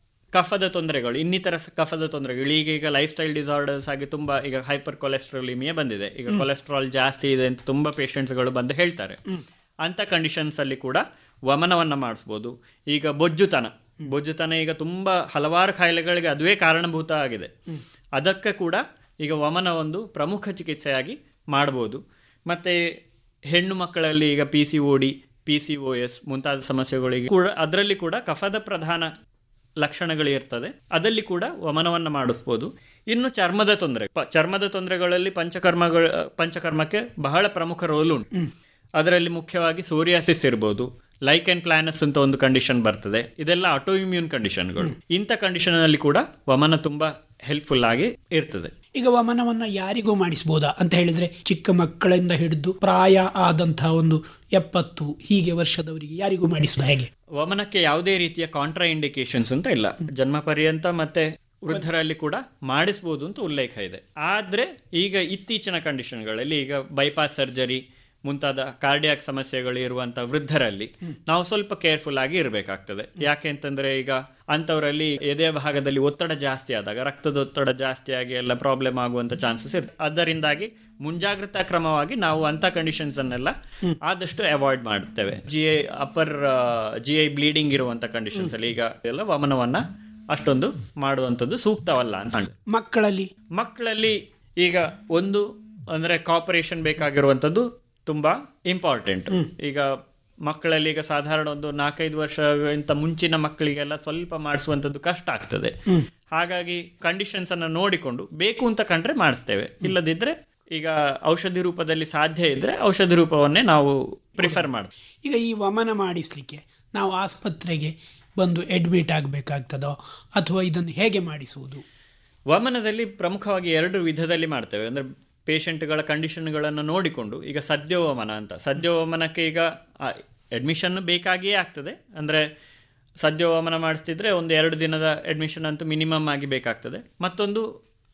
ಕಫದ ತೊಂದರೆಗಳು ಇನ್ನಿತರ ಸ- ಕಫದ ತೊಂದರೆಗಳು ಈಗ ಈಗ ಲೈಫ್ ಸ್ಟೈಲ್ ಡಿಸಾರ್ಡರ್ಸ್ ಆಗಿ ತುಂಬಾ ಈಗ ಹೈಪರ್ ಕೊಲೆಸ್ಟ್ರಾಲಿಮಿಯಾ ಬಂದಿದೆ ಈಗ ಹ್ಮ್. ಕೊಲೆಸ್ಟ್ರಾಲ್ ಜಾಸ್ತಿ ಇದೆ ಅಂತ ತುಂಬಾ ಪೇಷಂಟ್ಸ್ಗಳು ಬಂದು ಹೇಳ್ತಾರೆ ಅಂತ ಕಂಡೀಷನ್ಸ್ ಅಲ್ಲಿ ಕೂಡ ವಮನವನ್ನ ಮಾಡಿಸ್ಬೋದು ಈಗ ಬೊಜ್ಜುತನ ಬೊಜ್ಜುತನ ಈಗ ತುಂಬಾ ಹಲವಾರು ಕಾಯಿಲೆಗಳಿಗೆ ಅದುವೇ ಕಾರಣಭೂತ ಆಗಿದೆ ಅದಕ್ಕೆ ಕೂಡ ಈಗ ವಮನ ಒಂದು ಪ್ರಮುಖ ಚಿಕಿತ್ಸೆಯಾಗಿ ಮಾಡ್ಬೋದು ಮತ್ತೆ ಹೆಣ್ಣು ಮಕ್ಕಳಲ್ಲಿ ಈಗ P C O D P C O S ಮುಂತಾದ ಸಮಸ್ಯೆಗಳಿಗೆ ಕೂಡ ಅದರಲ್ಲಿ ಕೂಡ ಕಫದ ಪ್ರಧಾನ ಲಕ್ಷಣಗಳು ಇರ್ತದೆ ಅದಲ್ಲಿ ಕೂಡ ವಮನವನ್ನ ಮಾಡಿಸ್ಬೋದು ಇನ್ನು ಚರ್ಮದ ತೊಂದರೆ ಪ- ಚರ್ಮದ ತೊಂದರೆಗಳಲ್ಲಿ ಪಂಚಕರ್ಮಗಳ ಪಂಚಕರ್ಮಕ್ಕೆ ಬಹಳ ಪ್ರಮುಖ ರೋಲ್ ಉಂಟು ಅದರಲ್ಲಿ ಮುಖ್ಯವಾಗಿ ಸೋರಿಯಾಸಿಸ್ ಇರ್ಬೋದು ಲೈಕೆನ್ ಪ್ಲಾನಸ್ ಅಂತ ಒಂದು ಕಂಡೀಷನ್ ಬರ್ತದೆ ಇದೆಲ್ಲ ಆಟೋ ಇಮ್ಯೂನ್ ಕಂಡೀಷನ್ಗಳು ಇಂಥ ಕಂಡೀಷನ್ ಅಲ್ಲಿ ಕೂಡ ವಮನ ತುಂಬಾ ಹೆಲ್ಪ್ಫುಲ್ ಆಗಿ ಇರ್ತದೆ ಈಗ ವಮನವನ್ನ ಯಾರಿಗೂ ಮಾಡಿಸ್ಬೋದಾ ಅಂತ ಹೇಳಿದ್ರೆ ಚಿಕ್ಕ ಮಕ್ಕಳಿಂದ ಹಿಡಿದು ಪ್ರಾಯ ಆದಂತಹ ಒಂದು ಎಪ್ಪತ್ತು ಹೀಗೆ ವರ್ಷದವರಿಗೆ ಯಾರಿಗೂ ಮಾಡಿಸುವುದು ಹೇಗೆ ವಮನಕ್ಕೆ ಯಾವುದೇ ರೀತಿಯ ಕಾಂಟ್ರಾ ಇಂಡಿಕೇಶನ್ಸ್ ಅಂತ ಇಲ್ಲ ಜನ್ಮ ಪರ್ಯಂತ ಮತ್ತೆ ವೃದ್ಧರಲ್ಲಿ ಕೂಡ ಮಾಡಿಸ್ಬೋದು ಅಂತ ಉಲ್ಲೇಖ ಇದೆ ಆದ್ರೆ ಈಗ ಇತ್ತೀಚಿನ ಕಂಡೀಷನ್ಗಳಲ್ಲಿ ಈಗ ಬೈಪಾಸ್ ಸರ್ಜರಿ ಮುಂತಾದ ಕಾರ್ಡಿಯಾಕ್ ಸಮಸ್ಯೆಗಳು ಇರುವಂತ ವೃದ್ಧರಲ್ಲಿ ನಾವು ಸ್ವಲ್ಪ ಕೇರ್ಫುಲ್ ಆಗಿ ಇರಬೇಕಾಗ್ತದೆ ಯಾಕೆ ಅಂತಂದ್ರೆ ಈಗ ಅಂಥವರಲ್ಲಿ ಎದೆ ಭಾಗದಲ್ಲಿ ಒತ್ತಡ ಜಾಸ್ತಿ ಆದಾಗ ರಕ್ತದ ಒತ್ತಡ ಜಾಸ್ತಿ ಆಗಿ ಎಲ್ಲ ಪ್ರಾಬ್ಲಮ್ ಆಗುವಂತ ಚಾನ್ಸಸ್ ಇರ್ತದೆ ಅದರಿಂದಾಗಿ ಮುಂಜಾಗ್ರತಾ ಕ್ರಮವಾಗಿ ನಾವು ಅಂತ ಕಂಡೀಷನ್ಸ್ ಅನ್ನೆಲ್ಲ ಆದಷ್ಟು ಅವಾಯ್ಡ್ ಮಾಡ್ತೇವೆ G I upper G I bleeding ಇರುವಂತ ಕಂಡೀಷನ್ಸ್ ಅಲ್ಲಿ ಈಗ ಎಲ್ಲ ವಮನವನ್ನ ಅಷ್ಟೊಂದು ಮಾಡುವಂಥದ್ದು ಸೂಕ್ತವಲ್ಲ ಅಂತ ಕಾಣ್ತದೆ. ಮಕ್ಕಳಲ್ಲಿ ಮಕ್ಕಳಲ್ಲಿ ಈಗ ಒಂದು ಅಂದ್ರೆ ಕಾಪರೇಷನ್ ಬೇಕಾಗಿರುವಂಥದ್ದು ತುಂಬಾ ಇಂಪಾರ್ಟೆಂಟ್ ಈಗ ಮಕ್ಕಳಲ್ಲಿ ಈಗ ಸಾಧಾರಣ ಒಂದು ನಾಲ್ಕೈದು ವರ್ಷಕ್ಕಿಂತ ಮುಂಚಿನ ಮಕ್ಕಳಿಗೆಲ್ಲ ಸ್ವಲ್ಪ ಮಾಡಿಸುವಂಥದ್ದು ಕಷ್ಟ ಆಗ್ತದೆ ಹಾಗಾಗಿ ಕಂಡೀಷನ್ಸ್ ಅನ್ನ ನೋಡಿಕೊಂಡು ಬೇಕು ಅಂತ ಕಂಡ್ರೆ ಮಾಡಿಸ್ತೇವೆ ಇಲ್ಲದಿದ್ರೆ ಈಗ ಔಷಧಿ ರೂಪದಲ್ಲಿ ಸಾಧ್ಯ ಇದ್ರೆ ಔಷಧಿ ರೂಪವನ್ನೇ ನಾವು ಪ್ರಿಫರ್ ಮಾಡ್ತೇವೆ ಈಗ ಈ ವಮನ ಮಾಡಿಸ್ಲಿಕ್ಕೆ ನಾವು ಆಸ್ಪತ್ರೆಗೆ ಬಂದು ಅಡ್ಮಿಟ್ ಆಗಬೇಕಾಗ್ತದೋ ಅಥವಾ ಇದನ್ನು ಹೇಗೆ ಮಾಡಿಸುವುದು ವಮನದಲ್ಲಿ ಪ್ರಮುಖವಾಗಿ ಎರಡು ವಿಧದಲ್ಲಿ ಮಾಡ್ತೇವೆ ಅಂದ್ರೆ ಪೇಷಂಟ್ಗಳ ಕಂಡೀಷನ್ಗಳನ್ನು ನೋಡಿಕೊಂಡು ಈಗ ಸದ್ಯವಮನ ಅಂತ ಸದ್ಯವಮನಕ್ಕೆ ಈಗ ಅಡ್ಮಿಷನ್ ಬೇಕಾಗಿಯೇ ಆಗ್ತದೆ ಅಂದರೆ ಸದ್ಯವಮನ ಮಾಡಿಸ್ತಿದ್ರೆ ಒಂದು ಎರಡು ದಿನದ ಅಡ್ಮಿಷನ್ ಅಂತೂ ಮಿನಿಮಮ್ ಆಗಿ ಬೇಕಾಗ್ತದೆ ಮತ್ತೊಂದು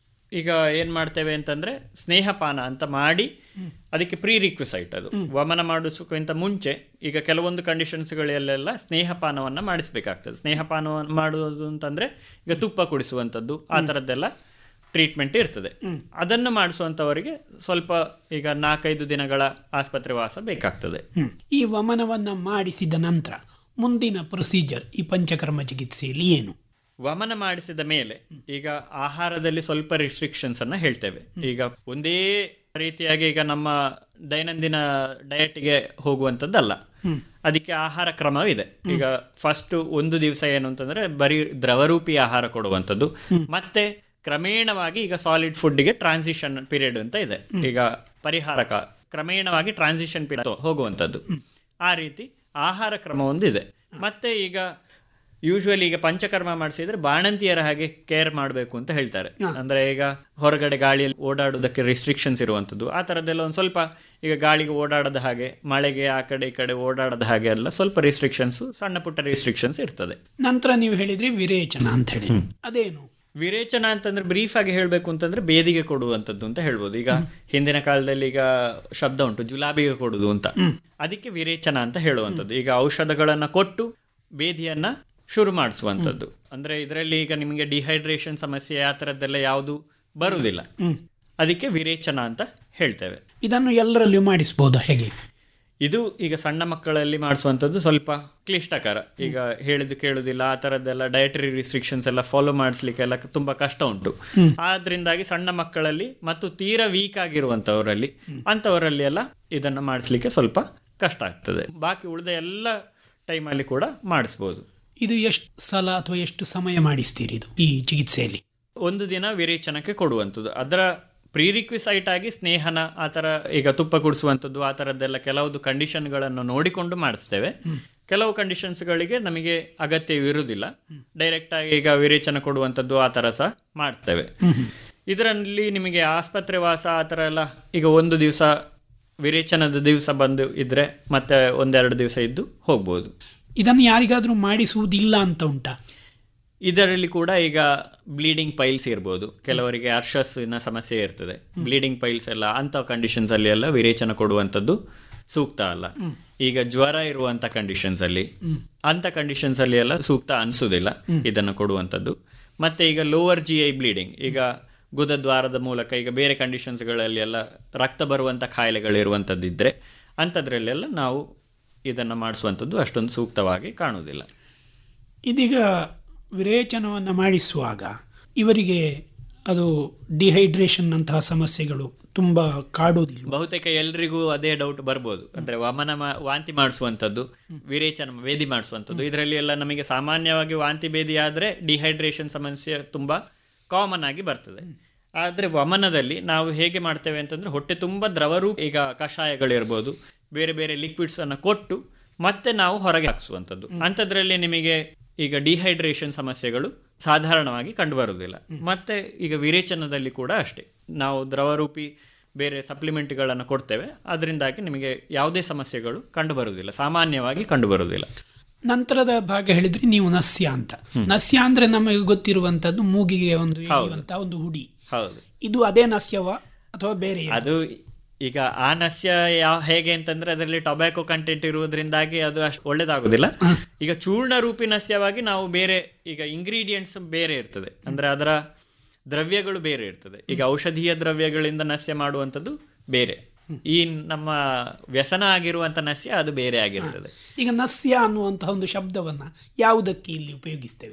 ಈಗ ಏನು ಮಾಡ್ತೇವೆ ಅಂತಂದರೆ ಸ್ನೇಹಪಾನ ಅಂತ ಮಾಡಿ ಅದಕ್ಕೆ ಪ್ರೀ ರಿಕ್ವಿಸೈಟ್ ಅದು ವಮನ ಮಾಡಿಸೋಕ್ಕಿಂತ ಮುಂಚೆ ಈಗ ಕೆಲವೊಂದು ಕಂಡೀಷನ್ಸ್ಗಳಲ್ಲೆಲ್ಲ ಸ್ನೇಹಪಾನವನ್ನು ಮಾಡಿಸ್ಬೇಕಾಗ್ತದೆ ಸ್ನೇಹಪಾನವನ್ನು ಮಾಡುವುದು ಅಂತಂದರೆ ಈಗ ತುಪ್ಪ ಕುಡಿಸುವಂಥದ್ದು ಆ ಥರದ್ದೆಲ್ಲ ಟ್ರೀಟ್ಮೆಂಟ್ ಇರ್ತದೆ ಅದನ್ನು ಮಾಡಿಸುವಂಥವರಿಗೆ ಸ್ವಲ್ಪ ಈಗ ನಾಲ್ಕೈದು ದಿನಗಳ ಆಸ್ಪತ್ರೆ ವಾಸ ಬೇಕಾಗ್ತದೆ ಈ ವಮನವನ್ನ ಮಾಡಿಸಿದ ನಂತರ ಮುಂದಿನ ಪ್ರೊಸೀಜರ್ ಈ ಪಂಚಕರ್ಮ ಚಿಕಿತ್ಸೆಯಲ್ಲಿ ಏನು ವಮನ ಮಾಡಿಸಿದ ಮೇಲೆ ಈಗ ಆಹಾರದಲ್ಲಿ ಸ್ವಲ್ಪ ರಿಸ್ಟ್ರಿಕ್ಷನ್ಸ್ ಅನ್ನ ಹೇಳ್ತೇವೆ ಈಗ ಒಂದೇ ರೀತಿಯಾಗಿ ಈಗ ನಮ್ಮ ದೈನಂದಿನ ಡಯಟ್ಗೆ ಹೋಗುವಂಥದ್ದಲ್ಲ ಅದಕ್ಕೆ ಆಹಾರ ಕ್ರಮವಿದೆ ಈಗ ಫಸ್ಟ್ ಒಂದು ದಿವಸ ಏನು ಅಂತಂದ್ರೆ ಬರೀ ದ್ರವರೂಪಿ ಆಹಾರ ಕೊಡುವಂಥದ್ದು ಮತ್ತೆ ಕ್ರಮೇಣವಾಗಿ ಈಗ ಸಾಲಿಡ್ ಫುಡ್ಗೆ ಟ್ರಾನ್ಸಿಷನ್ ಪೀರಿಯಡ್ ಅಂತ ಇದೆ ಈಗ ಪರಿಹಾರಕ ಕ್ರಮೇಣವಾಗಿ ಟ್ರಾನ್ಸಿಷನ್ ಪೀರಿಯಡ್ ಹೋಗುವಂಥದ್ದು ಆ ರೀತಿ ಆಹಾರ ಕ್ರಮ ಒಂದಿದೆ ಮತ್ತೆ ಈಗ ಯೂಶುವಲಿ ಈಗ ಪಂಚಕರ್ಮ ಮಾಡಿಸಿದ್ರೆ ಬಾಣಂತಿಯರ ಹಾಗೆ ಕೇರ್ ಮಾಡಬೇಕು ಅಂತ ಹೇಳ್ತಾರೆ ಅಂದ್ರೆ ಈಗ ಹೊರಗಡೆ ಗಾಳಿಯಲ್ಲಿ ಓಡಾಡೋದಕ್ಕೆ ರಿಸ್ಟ್ರಿಕ್ಷನ್ಸ್ ಇರುವಂಥದ್ದು ಆ ಥರದ್ದೆಲ್ಲ ಒಂದು ಸ್ವಲ್ಪ ಈಗ ಗಾಳಿಗೆ ಓಡಾಡದ ಹಾಗೆ ಮಳೆಗೆ ಆ ಕಡೆ ಈ ಕಡೆ ಓಡಾಡದ ಹಾಗೆ ಎಲ್ಲ ಸ್ವಲ್ಪ ರಿಸ್ಟ್ರಿಕ್ಷನ್ಸ್ ಸಣ್ಣ ಪುಟ್ಟ ರಿಸ್ಟ್ರಿಕ್ಷನ್ಸ್ ಇರ್ತದೆ ನಂತರ ನೀವು ಹೇಳಿದ್ರಿ ವಿರೇಚನ ಅಂತ ಹೇಳಿ ಅದೇನು ವಿರೇಚನ ಅಂತಂದ್ರೆ ಬ್ರೀಫ್ ಆಗಿ ಹೇಳಬೇಕು ಅಂತಂದ್ರೆ ಬೇದಿಗೆ ಕೊಡುವಂಥದ್ದು ಅಂತ ಹೇಳ್ಬೋದು ಈಗ ಹಿಂದಿನ ಕಾಲದಲ್ಲಿ ಈಗ ಶಬ್ದ ಉಂಟು ಜುಲಾಬಿಗೆ ಕೊಡುದು ಅಂತ ಅದಕ್ಕೆ ವಿರೇಚನ ಅಂತ ಹೇಳುವಂಥದ್ದು ಈಗ ಔಷಧಗಳನ್ನ ಕೊಟ್ಟು ಬೇದಿಯನ್ನ ಶುರು ಮಾಡಿಸುವಂಥದ್ದು ಅಂದ್ರೆ ಇದರಲ್ಲಿ ಈಗ ನಿಮಗೆ ಡಿಹೈಡ್ರೇಷನ್ ಸಮಸ್ಯೆ ಆ ಥರದ್ದೆಲ್ಲ ಯಾವುದು ಬರುವುದಿಲ್ಲ ಅದಕ್ಕೆ ವಿರೇಚನ ಅಂತ ಹೇಳ್ತೇವೆ ಇದನ್ನು ಎಲ್ಲರಲ್ಲಿಯೂ ಮಾಡಿಸ್ಬೋದಾ ಹೇಗೆ ಇದು ಈಗ ಸಣ್ಣ ಮಕ್ಕಳಲ್ಲಿ ಮಾಡಿಸುವಂಥದ್ದು ಸ್ವಲ್ಪ ಕ್ಲಿಷ್ಟಕರ ಈಗ ಹೇಳಿದ್ದು ಕೇಳುದಿಲ್ಲ ಆ ಥರದ್ದೆಲ್ಲ ಡಯಟರಿ ರಿಸ್ಟ್ರಿಕ್ಷನ್ಸ್ ಎಲ್ಲ ಫಾಲೋ ಮಾಡಿಸ್ಲಿಕ್ಕೆಲ್ಲ ತುಂಬಾ ಕಷ್ಟ ಉಂಟು ಆದ್ರಿಂದಾಗಿ ಸಣ್ಣ ಮಕ್ಕಳಲ್ಲಿ ಮತ್ತು ತೀರಾ ವೀಕ್ ಆಗಿರುವಂಥವರಲ್ಲಿ ಅಂಥವರಲ್ಲಿ ಎಲ್ಲ ಇದನ್ನು ಮಾಡಿಸ್ಲಿಕ್ಕೆ ಸ್ವಲ್ಪ ಕಷ್ಟ ಆಗ್ತದೆ ಬಾಕಿ ಉಳಿದ ಎಲ್ಲ ಟೈಮಲ್ಲಿ ಕೂಡ ಮಾಡಿಸ್ಬೋದು ಇದು ಎಷ್ಟು ಸಲ ಅಥವಾ ಎಷ್ಟು ಸಮಯ ಮಾಡಿಸ್ತೀರಿ ಇದು ಈ ಚಿಕಿತ್ಸೆಯಲ್ಲಿ ಒಂದು ದಿನ ವಿರೇಚನಕ್ಕೆ ಕೊಡುವಂಥದ್ದು ಅದರ ಪ್ರೀರಿಕ್ವಿಸೈಟ್ ಆಗಿ ಸ್ನೇಹನ ಆ ಥರ ಈಗ ತುಪ್ಪ ಕುಡಿಸುವಂಥದ್ದು ಆ ಥರದ್ದೆಲ್ಲ ಕೆಲವುದು ಕಂಡೀಷನ್ಗಳನ್ನು ನೋಡಿಕೊಂಡು ಮಾಡಿಸ್ತೇವೆ ಕೆಲವು ಕಂಡೀಷನ್ಸ್ಗಳಿಗೆ ನಮಗೆ ಅಗತ್ಯವಿರುವುದಿಲ್ಲ ಡೈರೆಕ್ಟ್ ಆಗಿ ಈಗ ವಿರೇಚನ ಕೊಡುವಂಥದ್ದು ಆ ಥರ ಸಹ ಮಾಡ್ತೇವೆ ಇದರಲ್ಲಿ ನಿಮಗೆ ಆಸ್ಪತ್ರೆ ವಾಸ ಆ ಥರ ಎಲ್ಲ ಈಗ ಒಂದು ದಿವಸ ವಿರೇಚನದ ದಿವಸ ಬಂದು ಇದ್ರೆ ಮತ್ತೆ ಒಂದೆರಡು ದಿವಸ ಇದ್ದು ಹೋಗ್ಬೋದು ಇದನ್ನು ಯಾರಿಗಾದ್ರೂ ಮಾಡಿಸುವುದಿಲ್ಲ ಅಂತ ಉಂಟಾ ಇದರಲ್ಲಿ ಕೂಡ ಈಗ ಬ್ಲೀಡಿಂಗ್ ಪೈಲ್ಸ್ ಇರ್ಬೋದು ಕೆಲವರಿಗೆ ಅರ್ಷಸ್ನ ಸಮಸ್ಯೆ ಇರ್ತದೆ ಬ್ಲೀಡಿಂಗ್ ಪೈಲ್ಸ್ ಎಲ್ಲ ಅಂತ ಕಂಡೀಷನ್ಸ್ ಅಲ್ಲಿ ಎಲ್ಲ ವಿರೇಚನ ಕೊಡುವಂಥದ್ದು ಸೂಕ್ತ ಅಲ್ಲ ಈಗ ಜ್ವರ ಇರುವಂತ ಕಂಡೀಷನ್ಸ್ ಅಲ್ಲಿ ಅಂತ ಕಂಡೀಷನ್ಸ್ ಅಲ್ಲಿ ಎಲ್ಲ ಸೂಕ್ತ ಅನ್ಸುದಿಲ್ಲ ಇದನ್ನು ಕೊಡುವಂಥದ್ದು ಮತ್ತೆ ಈಗ ಲೋವರ್ ಜಿ ಐ ಬ್ಲೀಡಿಂಗ್ ಈಗ ಗುದದ್ವಾರದ ಮೂಲಕ ಈಗ ಬೇರೆ ಕಂಡೀಷನ್ಸ್ಗಳಲ್ಲಿ ಎಲ್ಲ ರಕ್ತ ಬರುವಂಥ ಕಾಯಿಲೆಗಳಿರುವಂಥದ್ದಿದ್ರೆ ಅಂಥದ್ರಲ್ಲೆಲ್ಲ ನಾವು ಇದನ್ನು ಮಾಡಿಸುವಂಥದ್ದು ಅಷ್ಟೊಂದು ಸೂಕ್ತವಾಗಿ ಕಾಣುವುದಿಲ್ಲ ಇದೀಗ ವಿರೇಚನವನ್ನು ಮಾಡಿಸುವಾಗ ಇವರಿಗೆ ಅದು ಡಿಹೈಡ್ರೇಷನ್ ಅಂತಹ ಸಮಸ್ಯೆಗಳು ತುಂಬ ಕಾಡುವುದಿಲ್ಲ ಬಹುತೇಕ ಎಲ್ರಿಗೂ ಅದೇ ಡೌಟ್ ಬರ್ಬೋದು ಅಂದ್ರೆ ವಮನ ಮಾ- ವಾಂತಿ ಮಾಡಿಸುವಂಥದ್ದು ವಿರೇಚನ ವೇದಿ ಮಾಡಿಸುವಂಥದ್ದು ಇದರಲ್ಲಿ ಎಲ್ಲ ನಮಗೆ ಸಾಮಾನ್ಯವಾಗಿ ವಾಂತಿ ಭೇದಿ ಆದ್ರೆ ಡಿಹೈಡ್ರೇಷನ್ ಸಮಸ್ಯೆ ತುಂಬಾ ಕಾಮನ್ ಆಗಿ ಬರ್ತದೆ ಆದ್ರೆ ವಮನದಲ್ಲಿ ನಾವು ಹೇಗೆ ಮಾಡ್ತೇವೆ ಅಂತಂದ್ರೆ ಹೊಟ್ಟೆ ತುಂಬ ದ್ರವರೂಪ ಈಗ ಕಷಾಯಗಳಿರ್ಬೋದು ಬೇರೆ ಬೇರೆ ಲಿಕ್ವಿಡ್ಸ್ ಅನ್ನ ಕೊಟ್ಟು ಮತ್ತೆ ನಾವು ಹೊರಗೆ ಹಾಕಿಸುವಂಥದ್ದು ಅಂಥದ್ರಲ್ಲಿ ನಿಮಗೆ ಈಗ ಡಿಹೈಡ್ರೇಷನ್ ಸಮಸ್ಯೆಗಳು ಸಾಧಾರಣವಾಗಿ ಕಂಡುಬರುವುದಿಲ್ಲ ಮತ್ತೆ ಈಗ ವಿರೇಚನದಲ್ಲಿ ಕೂಡ ಅಷ್ಟೇ ನಾವು ದ್ರವರೂಪಿ ಬೇರೆ ಸಪ್ಲಿಮೆಂಟ್ಗಳನ್ನು ಕೊಡ್ತೇವೆ ಅದರಿಂದಾಗಿ ನಿಮಗೆ ಯಾವುದೇ ಸಮಸ್ಯೆಗಳು ಕಂಡುಬರುವುದಿಲ್ಲ ಸಾಮಾನ್ಯವಾಗಿ ಕಂಡುಬರುವುದಿಲ್ಲ ನಂತರದ ಭಾಗ ಹೇಳಿದ್ರಿ ನೀವು ನಸ್ಯ ಅಂತ ನಸ್ಯ ಅಂದ್ರೆ ನಮಗೆ ಗೊತ್ತಿರುವಂತದ್ದು ಮೂಗಿಗೆ ಒಂದು ಎಳೆಯುವಂತ ಒಂದು ಹುಡಿ ಹೌದು ಇದು ಅದೇ ನಸ್ಯವ ಅಥವಾ ಬೇರೆ ಅದು ಈಗ ಆ ನಸ್ಯ ಯಾವ ಹೇಗೆ ಅಂತಂದ್ರೆ ಅದರಲ್ಲಿ ಟೊಬ್ಯಾಕೊ ಕಂಟೆಂಟ್ ಇರುವುದರಿಂದಾಗಿ ಅದು ಅಷ್ಟು ಒಳ್ಳೇದಾಗುದಿಲ್ಲ ಈಗ ಚೂರ್ಣ ರೂಪಿ ನಸ್ಯವಾಗಿ ನಾವು ಬೇರೆ ಈಗ ಇಂಗ್ರೀಡಿಯೆಂಟ್ಸ್ ಬೇರೆ ಇರ್ತದೆ ಅಂದ್ರೆ ಅದರ ದ್ರವ್ಯಗಳು ಬೇರೆ ಇರ್ತದೆ ಈಗ ಔಷಧೀಯ ದ್ರವ್ಯಗಳಿಂದ ನಸ್ಯ ಮಾಡುವಂಥದ್ದು ಬೇರೆ ಈ ನಮ್ಮ ವ್ಯಸನ ಆಗಿರುವಂತ ನಸ್ಯ ಅದು ಬೇರೆ ಆಗಿರ್ತದೆ ಈಗ ನಸ್ಯ ಅನ್ನುವಂತಹ ಒಂದು ಶಬ್ದವನ್ನ ಯಾವುದಕ್ಕೆ ಇಲ್ಲಿ ಉಪಯೋಗಿಸ್ತೇವೆ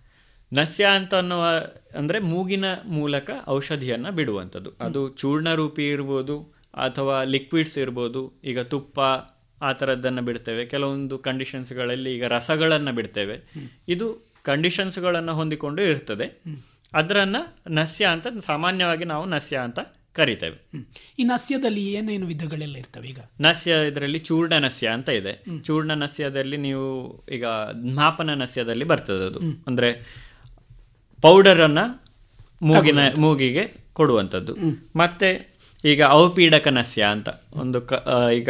ನಸ್ಯ ಅಂತ ಅನ್ನುವ ಅಂದ್ರೆ ಮೂಗಿನ ಮೂಲಕ ಔಷಧಿಯನ್ನ ಬಿಡುವಂಥದ್ದು ಅದು ಚೂರ್ಣ ರೂಪಿ ಇರ್ಬೋದು ಅಥವಾ ಲಿಕ್ವಿಡ್ಸ್ ಇರ್ಬೋದು ಈಗ ತುಪ್ಪ ಆ ಥರದ್ದನ್ನು ಬಿಡ್ತೇವೆ ಕೆಲವೊಂದು ಕಂಡೀಷನ್ಸ್ಗಳಲ್ಲಿ ಈಗ ರಸಗಳನ್ನು ಬಿಡ್ತೇವೆ ಇದು ಕಂಡೀಷನ್ಸ್ಗಳನ್ನು ಹೊಂದಿಕೊಂಡು ಇರ್ತದೆ ಅದರನ್ನ ನಸ್ಯ ಅಂತ ಸಾಮಾನ್ಯವಾಗಿ ನಾವು ನಸ್ಯ ಅಂತ ಕರಿತೇವೆ ಈ ನಸ್ಯದಲ್ಲಿ ಏನೇನು ವಿಧಗಳೆಲ್ಲ ಇರ್ತವೆ ಈಗ ನಸ್ಯ ಇದರಲ್ಲಿ ಚೂರ್ಣ ನಸ್ಯ ಅಂತ ಇದೆ ಚೂರ್ಣ ನಸ್ಯದಲ್ಲಿ ನೀವು ಈಗ ಮಾಪನ ನಸ್ಯದಲ್ಲಿ ಬರ್ತದೆ ಅದು ಅಂದ್ರೆ ಪೌಡರ್ ಅನ್ನ ಮೂಗಿನ ಮೂಗಿಗೆ ಕೊಡುವಂಥದ್ದು ಮತ್ತೆ ಈಗ ಅವಪೀಡಕ ನಸ್ಯ ಅಂತ ಒಂದು ಕ ಆ, ಈಗ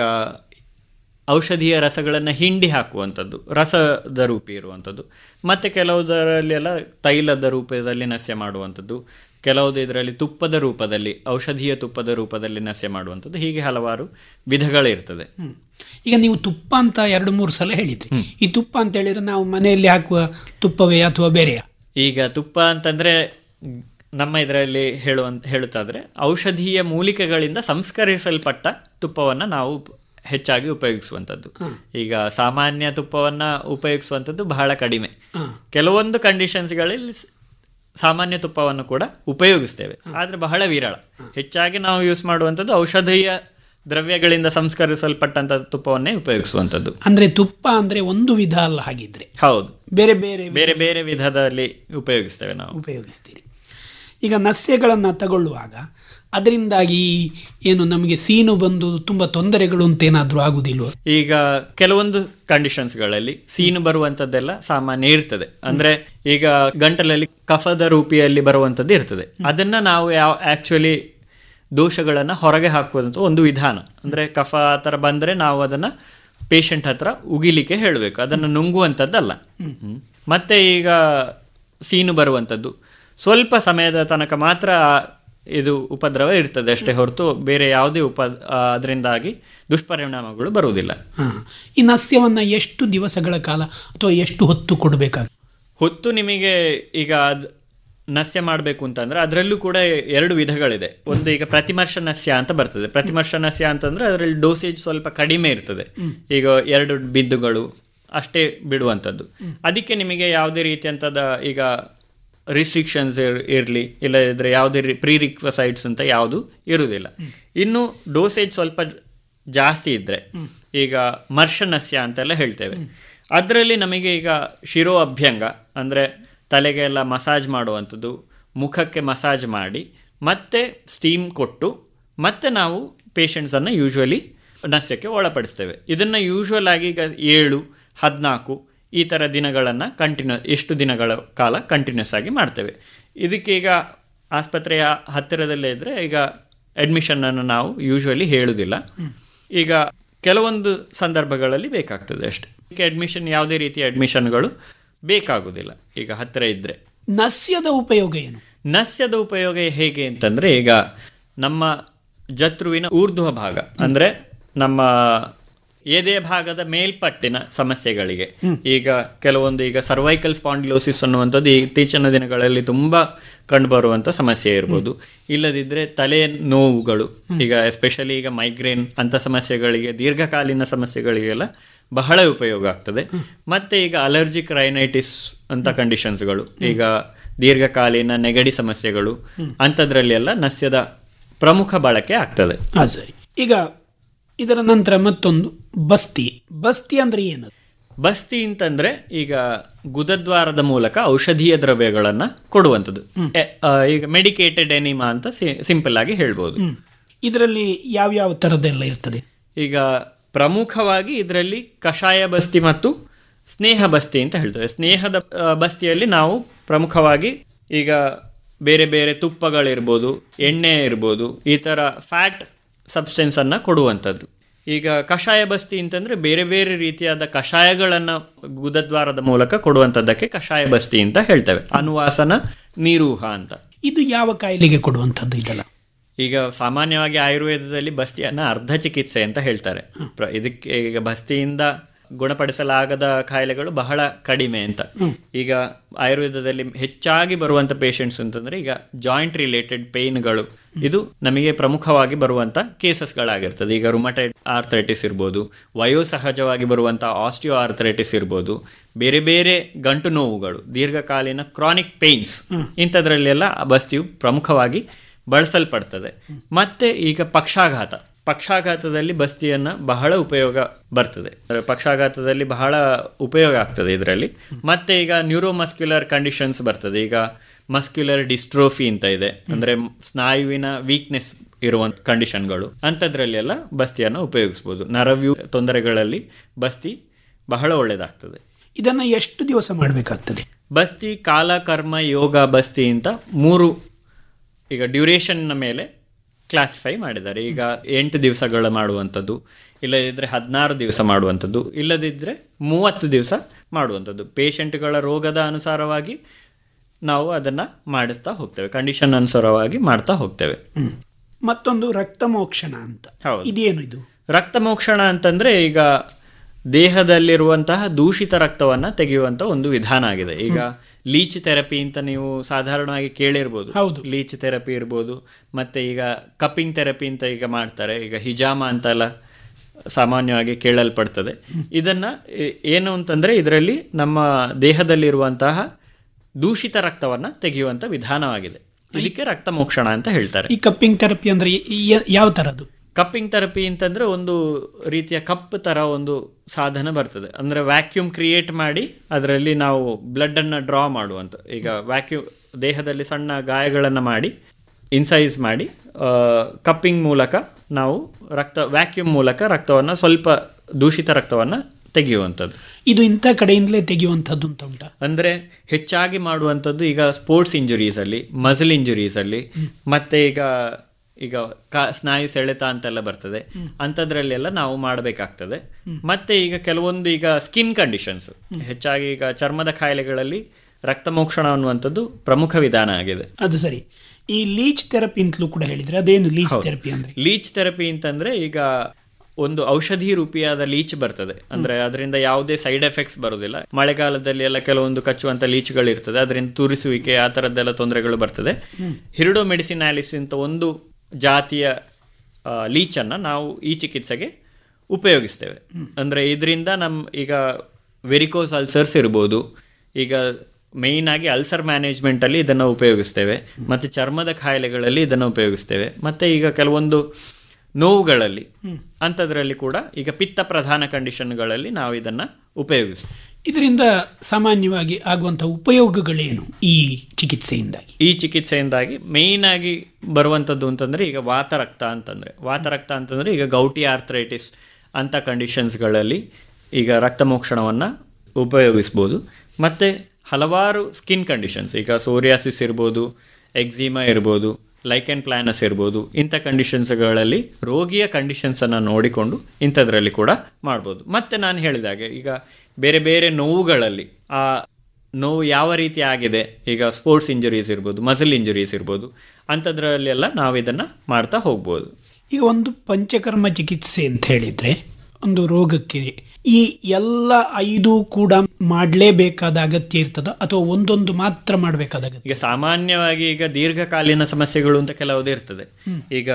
ಔಷಧೀಯ ರಸಗಳನ್ನು ಹಿಂಡಿ ಹಾಕುವಂಥದ್ದು ರಸದ ರೂಪಿ ಇರುವಂಥದ್ದು ಮತ್ತೆ ಕೆಲವುದರಲ್ಲಿ ಎಲ್ಲ ತೈಲದ ರೂಪದಲ್ಲಿ ನಸ್ಯ ಮಾಡುವಂಥದ್ದು ಕೆಲವುದು ಇದರಲ್ಲಿ ತುಪ್ಪದ ರೂಪದಲ್ಲಿ ಔಷಧೀಯ ತುಪ್ಪದ ರೂಪದಲ್ಲಿ ನಸ್ಯ ಮಾಡುವಂಥದ್ದು ಹೀಗೆ ಹಲವಾರು ವಿಧಗಳಿರ್ತದೆ ಈಗ ನೀವು ತುಪ್ಪ ಅಂತ ಎರಡು ಮೂರು ಸಲ ಹೇಳಿದ್ರಿ ಈ ತುಪ್ಪ ಅಂತ ಹೇಳಿದ್ರೆ ನಾವು ಮನೆಯಲ್ಲಿ ಹಾಕುವ ತುಪ್ಪವೇ ಅಥವಾ ಬೇರೆಯಾ ಈಗ ತುಪ್ಪ ಅಂತಂದ್ರೆ ನಮ್ಮ ಇದರಲ್ಲಿ ಹೇಳುವಂತ ಹೇಳುತ್ತಾದ್ರೆ ಔಷಧೀಯ ಮೂಲಿಕೆಗಳಿಂದ ಸಂಸ್ಕರಿಸಲ್ಪಟ್ಟ ತುಪ್ಪವನ್ನ ನಾವು ಹೆಚ್ಚಾಗಿ ಉಪಯೋಗಿಸುವಂಥದ್ದು ಈಗ ಸಾಮಾನ್ಯ ತುಪ್ಪವನ್ನ ಉಪಯೋಗಿಸುವಂಥದ್ದು ಬಹಳ ಕಡಿಮೆ ಕೆಲವೊಂದು ಕಂಡೀಷನ್ಸ್ಗಳಲ್ಲಿ ಸ್- ಸಾಮಾನ್ಯ ತುಪ್ಪವನ್ನು ಕೂಡ ಉಪಯೋಗಿಸ್ತೇವೆ ಆದ್ರೆ ಬಹಳ ವಿರಳ ಹೆಚ್ಚಾಗಿ ನಾವು ಯೂಸ್ ಮಾಡುವಂಥದ್ದು ಔಷಧೀಯ ದ್ರವ್ಯಗಳಿಂದ ಸಂಸ್ಕರಿಸಲ್ಪಟ್ಟಂತ ತುಪ್ಪವನ್ನೇ ಉಪಯೋಗಿಸುವಂಥದ್ದು ಅಂದ್ರೆ ತುಪ್ಪ ಅಂದ್ರೆ ಒಂದು ವಿಧ ಅಲ್ಲ ಹಾಗಿದ್ರೆ ಹೌದು ಬೇರೆ ಬೇರೆ ಬೇರೆ ಬೇರೆ ವಿಧದಲ್ಲಿ ಉಪಯೋಗಿಸ್ತೇವೆ ನಾವು ಉಪಯೋಗಿಸ್ತೀರಿ ಈಗ ನಸ್ಯಗಳನ್ನು ತಗೊಳ್ಳುವಾಗ ಅದರಿಂದಾಗಿ ಏನು ನಮಗೆ ಸೀನು ಬಂದು ತುಂಬಾ ತೊಂದರೆಗಳು ಅಂತ ಏನಾದ್ರೂ ಆಗುದಿಲ್ವ ಈಗ ಕೆಲವೊಂದು ಕಂಡೀಷನ್ಸ್ಗಳಲ್ಲಿ ಸೀನು ಬರುವಂತದ್ದೆಲ್ಲ ಸಾಮಾನ್ಯ ಇರ್ತದೆ ಅಂದ್ರೆ ಈಗ ಗಂಟಲಲ್ಲಿ ಕಫದ ರೂಪಿಯಲ್ಲಿ ಬರುವಂತದ್ದು ಇರ್ತದೆ ಅದನ್ನ ನಾವು ಯಾವ ಆಕ್ಚುಲಿ ದೋಷಗಳನ್ನ ಹೊರಗೆ ಹಾಕುವಂತ ಒಂದು ವಿಧಾನ ಅಂದ್ರೆ ಕಫ ಆ ಥರ ಬಂದ್ರೆ ನಾವು ಅದನ್ನ ಪೇಷಂಟ್ ಹತ್ರ ಉಗಿಲಿಕ್ಕೆ ಹೇಳಬೇಕು ಅದನ್ನು ನುಂಗುವಂಥದ್ದಲ್ಲ ಹ್ಮ್. ಮತ್ತೆ ಈಗ ಸೀನು ಬರುವಂಥದ್ದು ಸ್ವಲ್ಪ ಸಮಯದ ತನಕ ಮಾತ್ರ ಇದು ಉಪದ್ರವ ಇರ್ತದೆ ಅಷ್ಟೇ ಹೊರತು ಬೇರೆ ಯಾವುದೇ ಉಪ ಅದರಿಂದಾಗಿ ದುಷ್ಪರಿಣಾಮಗಳು ಬರುವುದಿಲ್ಲ ಹಾ. ಈ ನಸ್ಯವನ್ನ ಎಷ್ಟು ದಿವಸಗಳ ಕಾಲ ಅಥವಾ ಎಷ್ಟು ಹೊತ್ತು ಕೊಡಬೇಕಾಗ ಹೊತ್ತು ನಿಮಗೆ ಈಗ ಅದ್ ನಸ್ಯ ಮಾಡಬೇಕು ಅಂತಂದ್ರೆ ಅದರಲ್ಲೂ ಕೂಡ ಎರಡು ವಿಧಗಳಿದೆ ಒಂದು ಈಗ ಪ್ರತಿಮರ್ಶ ನಸ್ಯ ಅಂತ ಬರ್ತದೆ ಪ್ರತಿಮರ್ಶ ನಸ್ಯ ಅಂತಂದ್ರೆ ಅದರಲ್ಲಿ ಡೋಸೇಜ್ ಸ್ವಲ್ಪ ಕಡಿಮೆ ಇರ್ತದೆ ಈಗ ಎರಡು ಬಿದ್ದುಗಳು ಅಷ್ಟೇ ಬಿಡುವಂಥದ್ದು ಅದಕ್ಕೆ ನಿಮಗೆ ಯಾವುದೇ ರೀತಿಯಂಥದ್ದು ಈಗ ರಿಸ್ಟ್ರಿಕ್ಷನ್ಸ್ ಇರಲಿ ಇಲ್ಲದಿದ್ರೆ ಯಾವುದೇ ಪ್ರೀ ರಿಕ್ವಸೈಡ್ಸ್ ಅಂತ ಯಾವುದು ಇರುವುದಿಲ್ಲ ಇನ್ನು ಡೋಸೇಜ್ ಸ್ವಲ್ಪ ಜಾಸ್ತಿ ಇದ್ದರೆ ಈಗ ಮರ್ಷನಸ್ಯ ಅಂತೆಲ್ಲ ಹೇಳ್ತೇವೆ ಅದರಲ್ಲಿ ನಮಗೆ ಈಗ ಶಿರೋ ಅಭ್ಯಂಗ ಅಂದರೆ ತಲೆಗೆಲ್ಲ ಮಸಾಜ್ ಮಾಡುವಂಥದ್ದು ಮುಖಕ್ಕೆ ಮಸಾಜ್ ಮಾಡಿ ಮತ್ತೆ ಸ್ಟೀಮ್ ಕೊಟ್ಟು ಮತ್ತೆ ನಾವು ಪೇಷಂಟ್ಸನ್ನು ಯೂಶ್ವಲಿ ನಸ್ಯಕ್ಕೆ ಒಳಪಡಿಸ್ತೇವೆ ಇದನ್ನು ಯೂಶ್ವಲ್ ಆಗಿ ಈಗ ಏಳು ಹದಿನಾಲ್ಕು ಈ ಥರ ದಿನಗಳನ್ನು ಕಂಟಿನ್ಯೂ ಎಷ್ಟು ದಿನಗಳ ಕಾಲ ಕಂಟಿನ್ಯೂಸ್ ಆಗಿ ಮಾಡ್ತೇವೆ ಇದಕ್ಕೆ ಈಗ ಆಸ್ಪತ್ರೆಯ ಹತ್ತಿರದಲ್ಲೇ ಇದ್ದರೆ ಈಗ ಅಡ್ಮಿಷನನ್ನು ನಾವು ಯೂಶ್ವಲಿ ಹೇಳುವುದಿಲ್ಲ ಈಗ ಕೆಲವೊಂದು ಸಂದರ್ಭಗಳಲ್ಲಿ ಬೇಕಾಗ್ತದೆ ಅಷ್ಟೇ ಈಗ ಅಡ್ಮಿಷನ್ ಯಾವುದೇ ರೀತಿಯ ಅಡ್ಮಿಷನ್ಗಳು ಬೇಕಾಗುವುದಿಲ್ಲ ಈಗ ಹತ್ತಿರ ಇದ್ದರೆ ನಸ್ಯದ ಉಪಯೋಗ ಏನು ನಸ್ಯದ ಉಪಯೋಗ ಹೇಗೆ ಅಂತಂದ್ರೆ ಈಗ ನಮ್ಮ ಜತ್ರುವಿನ ಊರ್ಧ್ವ ಭಾಗ ಅಂದ್ರೆ ನಮ್ಮ ಎದೆ ಭಾಗದ ಮೇಲ್ಪಟ್ಟಿನ ಸಮಸ್ಯೆಗಳಿಗೆ ಈಗ ಕೆಲವೊಂದು ಈಗ ಸರ್ವೈಕಲ್ ಸ್ಪಾಂಡಿಲೋಸಿಸ್ ಅನ್ನುವಂಥದ್ದು ಇತ್ತೀಚಿನ ದಿನಗಳಲ್ಲಿ ತುಂಬಾ ಕಂಡುಬರುವಂಥ ಸಮಸ್ಯೆ ಇರ್ಬೋದು ಇಲ್ಲದಿದ್ದರೆ ತಲೆ ನೋವುಗಳು ಈಗ ಎಸ್ಪೆಷಲಿ ಈಗ ಮೈಗ್ರೇನ್ ಅಂಥ ಸಮಸ್ಯೆಗಳಿಗೆ ದೀರ್ಘಕಾಲೀನ ಸಮಸ್ಯೆಗಳಿಗೆಲ್ಲ ಬಹಳ ಉಪಯೋಗ ಆಗ್ತದೆ ಮತ್ತೆ ಈಗ ಅಲರ್ಜಿಕ್ ರೈನೈಟಿಸ್ ಅಂತ ಕಂಡೀಷನ್ಸ್ಗಳು ಈಗ ದೀರ್ಘಕಾಲೀನ ನೆಗಡಿ ಸಮಸ್ಯೆಗಳು ಅಂಥದ್ರಲ್ಲಿ ಎಲ್ಲ ನಸ್ಯದ ಪ್ರಮುಖ ಬಳಕೆ ಆಗ್ತದೆ ಹಾ ಸರಿ ಈಗ ಇದರ ನಂತರ ಮತ್ತೊಂದು ಬಸ್ತಿ ಬಸ್ತಿ ಅಂದ್ರೆ ಏನು ಬಸ್ತಿ ಅಂತಂದ್ರೆ ಈಗ ಗುದದ್ವಾರದ ಮೂಲಕ ಔಷಧೀಯ ದ್ರವ್ಯಗಳನ್ನ ಕೊಡುವಂಥದ್ದು ಎ- ಆ, ಈಗ ಮೆಡಿಕೇಟೆಡ್ ಎನಿಮಾ ಅಂತ ಸಿಂಪಲ್ ಆಗಿ ಹೇಳ್ಬೋದು ಇದರಲ್ಲಿ ಯಾವ್ಯಾವ ತರದೆಲ್ಲ ಇರ್ತದೆ ಈಗ ಪ್ರಮುಖವಾಗಿ ಇದರಲ್ಲಿ ಕಷಾಯ ಬಸ್ತಿ ಮತ್ತು ಸ್ನೇಹ ಬಸ್ತಿ ಅಂತ ಹೇಳ್ತೇವೆ ಸ್ನೇಹದ ಆ, ಬಸ್ತಿಯಲ್ಲಿ ನಾವು ಪ್ರಮುಖವಾಗಿ ಈಗ ಬೇರೆ ಬೇರೆ ತುಪ್ಪಗಳಿರ್ಬೋದು ಎಣ್ಣೆ ಇರ್ಬೋದು ಈ ಥರ ಫ್ಯಾಟ್ ಸಬ್ಸ್ಟೆನ್ಸನ್ನು ಕೊಡುವಂಥದ್ದು ಈಗ ಕಷಾಯ ಬಸ್ತಿ ಅಂತಂದ್ರೆ ಬೇರೆ ಬೇರೆ ರೀತಿಯಾದ ಕಷಾಯಗಳನ್ನು ಗುದದ್ವಾರದ ಮೂಲಕ ಕೊಡುವಂಥದ್ದಕ್ಕೆ ಕಷಾಯ ಬಸ್ತಿ ಅಂತ ಹೇಳ್ತೇವೆ ಅನುವಾಸನ ನಿರೂಹ ಅಂತ ಇದು ಯಾವ ಕಾಯಿಲೆಗೆ ಕೊಡುವಂಥದ್ದು ಇದೆಲ್ಲ ಈಗ ಸಾಮಾನ್ಯವಾಗಿ ಆಯುರ್ವೇದದಲ್ಲಿ ಬಸ್ತಿಯನ್ನ ಅರ್ಧ ಚಿಕಿತ್ಸೆ ಅಂತ ಹೇಳ್ತಾರೆ ಪ್ರ- ಇದಕ್ಕೆ ಈಗ ಬಸ್ತಿಯಿಂದ ಗುಣಪಡಿಸಲಾಗದ ಕಾಯಿಲೆಗಳು ಬಹಳ ಕಡಿಮೆ ಅಂತ ಈಗ ಆಯುರ್ವೇದದಲ್ಲಿ ಹೆಚ್ಚಾಗಿ ಬರುವಂತ ಪೇಷಂಟ್ಸ್ ಅಂತಂದ್ರೆ ಈಗ ಜಾಯಿಂಟ್ ರಿಲೇಟೆಡ್ ಪೇನ್ಗಳು ಇದು ನಮಗೆ ಪ್ರಮುಖವಾಗಿ ಬರುವಂತ ಕೇಸಸ್ಗಳಾಗಿರ್ತದೆ ಈಗ ರುಮಟೈಡ್ ಆರ್ಥರೈಟಿಸ್ ಇರ್ಬೋದು ವಯೋಸಹಜವಾಗಿ ಬರುವಂತ ಆಸ್ಟಿಯೋ ಆರ್ಥರೈಟಿಸ್ ಇರ್ಬೋದು ಬೇರೆ ಬೇರೆ ಗಂಟು ನೋವುಗಳು ದೀರ್ಘಕಾಲೀನ ಕ್ರಾನಿಕ್ ಪೇನ್ಸ್ ಇಂಥದ್ರಲ್ಲೆಲ್ಲ ಆ ಬಸ್ತಿಯು ಪ್ರಮುಖವಾಗಿ ಬಳಸಲ್ಪಡ್ತದೆ ಮತ್ತೆ ಈಗ ಪಕ್ಷಾಘಾತ ಪಕ್ಷಾಘಾತದಲ್ಲಿ ಬಸ್ತಿಯನ್ನ ಬಹಳ ಉಪಯೋಗ ಬರ್ತದೆ ಅಂದ್ರೆ ಪಕ್ಷಾಘಾತದಲ್ಲಿ ಬಹಳ ಉಪಯೋಗ ಆಗ್ತದೆ ಇದರಲ್ಲಿ ಮತ್ತೆ ಈಗ ನ್ಯೂರೋಮಸ್ಕ್ಯುಲರ್ ಕಂಡೀಷನ್ಸ್ ಬರ್ತದೆ ಈಗ ಮಸ್ಕ್ಯುಲರ್ ಡಿಸ್ಟ್ರೋಫಿ ಅಂತ ಇದೆ ಅಂದ್ರೆ ಸ್ನಾಯುವಿನ ವೀಕ್ನೆಸ್ ಇರುವ ಕಂಡೀಷನ್ಗಳು ಅಂಥದ್ರಲ್ಲಿ ಎಲ್ಲ ಬಸ್ತಿಯನ್ನು ಉಪಯೋಗಿಸ್ಬೋದು ನರವ್ಯೂ ತೊಂದರೆಗಳಲ್ಲಿ ಬಸ್ತಿ ಬಹಳ ಒಳ್ಳೆಯದಾಗ್ತದೆ ಇದನ್ನ ಎಷ್ಟು ದಿವಸ ಮಾಡಬೇಕಾಗ್ತದೆ ಬಸ್ತಿ ಕಾಲ ಕರ್ಮ ಯೋಗ ಬಸ್ತಿ ಅಂತ ಮೂರು ಈಗ ಡ್ಯೂರೇಷನ್ನ ಮೇಲೆ ಕ್ಲಾಸಿಫೈ ಮಾಡಿದ್ದಾರೆ ಈಗ ಎಂಟು ದಿವಸಗಳ ಮಾಡುವಂಥದ್ದು ಇಲ್ಲದಿದ್ದರೆ ಹದಿನಾರು ದಿವಸ ಮಾಡುವಂಥದ್ದು ಇಲ್ಲದಿದ್ದರೆ ಮೂವತ್ತು ದಿವಸ ಮಾಡುವಂಥದ್ದು ಪೇಷಂಟ್ಗಳ ರೋಗದ ಅನುಸಾರವಾಗಿ ನಾವು ಅದನ್ನು ಮಾಡಿಸ್ತಾ ಹೋಗ್ತೇವೆ ಕಂಡೀಷನ್ ಅನುಸಾರವಾಗಿ ಮಾಡ್ತಾ ಹೋಗ್ತೇವೆ ಮತ್ತೊಂದು ರಕ್ತಮೋಕ್ಷಣ ಅಂತ ಹೌದು ಇದೇನು ಇದು ರಕ್ತ ಮೋಕ್ಷಣ ಅಂತಂದ್ರೆ ಈಗ ದೇಹದಲ್ಲಿರುವಂತಹ ದೂಷಿತ ರಕ್ತವನ್ನ ತೆಗೆಯುವಂತ ಒಂದು ವಿಧಾನ ಆಗಿದೆ ಈಗ ಲೀಚ್ ಥೆರಪಿ ಅಂತ ನೀವು ಸಾಧಾರಣವಾಗಿ ಕೇಳಿರ್ಬೋದು ಹೌದು. ಲೀಚ್ ಥೆರಪಿ ಇರ್ಬೋದು ಮತ್ತೆ ಈಗ ಕಪ್ಪಿಂಗ್ ಥೆರಪಿ ಅಂತ ಈಗ ಮಾಡ್ತಾರೆ ಈಗ ಹಿಜಾಮ ಅಂತೆಲ್ಲ ಸಾಮಾನ್ಯವಾಗಿ ಕೇಳಲ್ಪಡ್ತದೆ ಇದನ್ನ ಏ- ಏನು ಅಂತಂದ್ರೆ ಇದರಲ್ಲಿ ನಮ್ಮ ದೇಹದಲ್ಲಿರುವಂತಹ ದೂಷಿತ ರಕ್ತವನ್ನ ತೆಗೆಯುವಂತ ವಿಧಾನವಾಗಿದೆ ಇದಕ್ಕೆ ರಕ್ತ ಮೋಕ್ಷಣ ಅಂತ ಹೇಳ್ತಾರೆ ಈ ಕಪ್ಪಿಂಗ್ ಥೆರಪಿ ಅಂದ್ರೆ ಯ- ಯಾವ ತರದ್ದು ಕಪ್ಪಿಂಗ್ ಥೆರಪಿ ಅಂತಂದ್ರೆ ಒಂದು ರೀತಿಯ ಕಪ್ ತರ ಒಂದು ಸಾಧನ ಬರ್ತದೆ ಅಂದ್ರೆ ವ್ಯಾಕ್ಯೂಮ್ ಕ್ರಿಯೇಟ್ ಮಾಡಿ ಅದರಲ್ಲಿ ನಾವು ಬ್ಲಡ್ ಅನ್ನ ಡ್ರಾ ಮಾಡುವಂತ ಈಗ ವ್ಯಾಕ್ಯೂಮ್ ದೇಹದಲ್ಲಿ ಸಣ್ಣ ಗಾಯಗಳನ್ನು ಮಾಡಿ ಇನ್ಸೈಸ್ ಮಾಡಿ ಕಪ್ಪಿಂಗ್ ಮೂಲಕ ನಾವು ರಕ್ತ ವ್ಯಾಕ್ಯೂಮ್ ಮೂಲಕ ರಕ್ತವನ್ನು ಸ್ವಲ್ಪ ದೂಷಿತ ರಕ್ತವನ್ನು ತೆಗೆಯುವಂಥದ್ದು ಇದು ಇಂಥ ಕಡೆಯಿಂದಲೇ ತೆಗೆಯುವಂಥದ್ದು ಅಂತ ಉಂಟಾ ಅಂದರೆ ಹೆಚ್ಚಾಗಿ ಮಾಡುವಂಥದ್ದು ಈಗ ಸ್ಪೋರ್ಟ್ಸ್ ಇಂಜುರೀಸಲ್ಲಿ ಮಸಲ್ ಇಂಜುರೀಸಲ್ಲಿ ಮತ್ತೆ ಈಗ ಈಗ ಕಾ ಸ್ನಾಯು ಸೆಳೆತ ಅಂತೆಲ್ಲ ಬರ್ತದೆ ಅಂಥದ್ರಲ್ಲೆಲ್ಲ ನಾವು ಮಾಡಬೇಕಾಗ್ತದೆ ಮತ್ತೆ ಈಗ ಕೆಲವೊಂದು ಈಗ ಸ್ಕಿನ್ ಕಂಡೀಷನ್ಸ್ ಹೆಚ್ಚಾಗಿ ಈಗ ಚರ್ಮದ ಕಾಯಿಲೆಗಳಲ್ಲಿ ರಕ್ತಮೋಕ್ಷಣ ಅನ್ನುವಂಥದ್ದು ಪ್ರಮುಖ ವಿಧಾನ ಆಗಿದೆ ಅದು ಸರಿ ಈ ಲೀಚ್ ಥೆರಪಿ ಅಂತಲೂ ಕೂಡ ಹೇಳಿದ್ರೆ ಅದೇನು ಲೀಚ್ ಹೌದು. ಥೆರಪಿ ಅಂದ್ರೆ ಲೀಚ್ ಥೆರಪಿ ಅಂತಂದ್ರೆ ಈಗ ಒಂದು ಔಷಧಿ ರೂಪಿಯಾದ ಲೀಚ್ ಬರ್ತದೆ ಅಂದ್ರೆ ಅದರಿಂದ ಯಾವುದೇ ಸೈಡ್ ಎಫೆಕ್ಟ್ಸ್ ಬರೋದಿಲ್ಲ ಮಳೆಗಾಲದಲ್ಲಿ ಎಲ್ಲ ಕೆಲವೊಂದು ಕಚ್ಚುವಂತ ಲೀಚ್ಗಳು ಇರ್ತದೆ ಅದರಿಂದ ತುರಿಸುವಿಕೆ ಆ ತರದ್ದೆಲ್ಲ ತೊಂದರೆಗಳು ಬರ್ತದೆ ಹಿರಿಡೋ ಮೆಡಿಸಿನಾಲಿಸ್ ಅಂತ ಒಂದು ಜಾತಿಯ ಆ, ಲೀಚನ್ನ ನಾವು ಈ ಚಿಕಿತ್ಸೆಗೆ ಉಪಯೋಗಿಸ್ತೇವೆ ಅಂದ್ರೆ ಇದರಿಂದ ನಮ್ಮ ಈಗ ವೆರಿಕೋಸ್ ಅಲ್ಸರ್ಸ್ ಇರ್ಬೋದು ಈಗ ಮೇಯ್ನ್ ಆಗಿ ಅಲ್ಸರ್ ಮ್ಯಾನೇಜ್ಮೆಂಟ್ ಅಲ್ಲಿ ಇದನ್ನು ಉಪಯೋಗಿಸ್ತೇವೆ ಮತ್ತೆ ಚರ್ಮದ ಕಾಯಿಲೆಗಳಲ್ಲಿ ಇದನ್ನು ಉಪಯೋಗಿಸ್ತೇವೆ ಮತ್ತೆ ಈಗ ಕೆಲವೊಂದು ನೋವುಗಳಲ್ಲಿ ಅಂಥದ್ರಲ್ಲಿ ಕೂಡ ಈಗ ಪಿತ್ತ ಪ್ರಧಾನ ಕಂಡೀಷನ್ಗಳಲ್ಲಿ ನಾವು ಇದನ್ನ ಉಪಯೋಗಿಸ್ತೇವೆ ಇದರಿಂದ ಸಾಮಾನ್ಯವಾಗಿ ಆಗುವಂಥ ಉಪಯೋಗಗಳೇನು ಈ ಚಿಕಿತ್ಸೆಯಿಂದಾಗಿ ಈ ಚಿಕಿತ್ಸೆಯಿಂದಾಗಿ ಮೇಯ್ನ್ ಆಗಿ ಬರುವಂಥದ್ದು ಅಂತಂದ್ರೆ ಈಗ ವಾತರಕ್ತ ಅಂತಂದ್ರೆ ವಾತರಕ್ತ ಅಂತಂದ್ರೆ ಈಗ ಗೌಟಿ ಆರ್ಥರೈಟಿಸ್ ಅಂತ ಕಂಡೀಷನ್ಸ್ಗಳಲ್ಲಿ ಈಗ ರಕ್ತಮೋಕ್ಷಣವನ್ನು ಉಪಯೋಗಿಸ್ಬೋದು ಮತ್ತು ಹಲವಾರು ಸ್ಕಿನ್ ಕಂಡೀಷನ್ಸ್ ಈಗ ಸೋರಿಯಾಸಿಸ್ ಇರ್ಬೋದು ಎಕ್ಸಿಮಾ ಇರ್ಬೋದು ಲೈಕೆನ್ ಪ್ಲಾನಸ್ ಇರ್ಬೋದು ಇಂಥ ಕಂಡೀಷನ್ಸ್ಗಳಲ್ಲಿ ರೋಗಿಯ ಕಂಡೀಷನ್ಸನ್ನು ನೋಡಿಕೊಂಡು ಇಂಥದ್ರಲ್ಲಿ ಕೂಡ ಮಾಡ್ಬೋದು ಮತ್ತು ನಾನು ಹೇಳಿದಾಗೆ ಈಗ ಬೇರೆ ಬೇರೆ ನೋವುಗಳಲ್ಲಿ ಆ ನೋವು ಯಾವ ರೀತಿ ಆಗಿದೆ ಈಗ ಸ್ಪೋರ್ಟ್ಸ್ ಇಂಜುರೀಸ್ ಇರ್ಬೋದು ಮಸಲ್ ಇಂಜುರೀಸ್ ಇರ್ಬೋದು ಅಂಥದ್ರಲ್ಲೆಲ್ಲ ನಾವು ಇದನ್ನು ಮಾಡ್ತಾ ಹೋಗ್ಬೋದು ಈಗ ಒಂದು ಪಂಚಕರ್ಮ ಚಿಕಿತ್ಸೆ ಅಂತ ಹೇಳಿದ್ರೆ ಒಂದು ರೋಗಕ್ಕೆ ಈ ಎಲ್ಲ ಐದು ಕೂಡ ಮಾಡಲೇಬೇಕಾದ ಅಗತ್ಯ ಇರ್ತದ ಅಥವಾ ಒಂದೊಂದು ಮಾತ್ರ ಮಾಡಬೇಕಾದ ಅಗತ್ಯ ಈಗ ಸಾಮಾನ್ಯವಾಗಿ ಈಗ ದೀರ್ಘಕಾಲೀನ ಸಮಸ್ಯೆಗಳು ಅಂತ ಕೆಲವುದು ಇರ್ತದೆ ಈಗ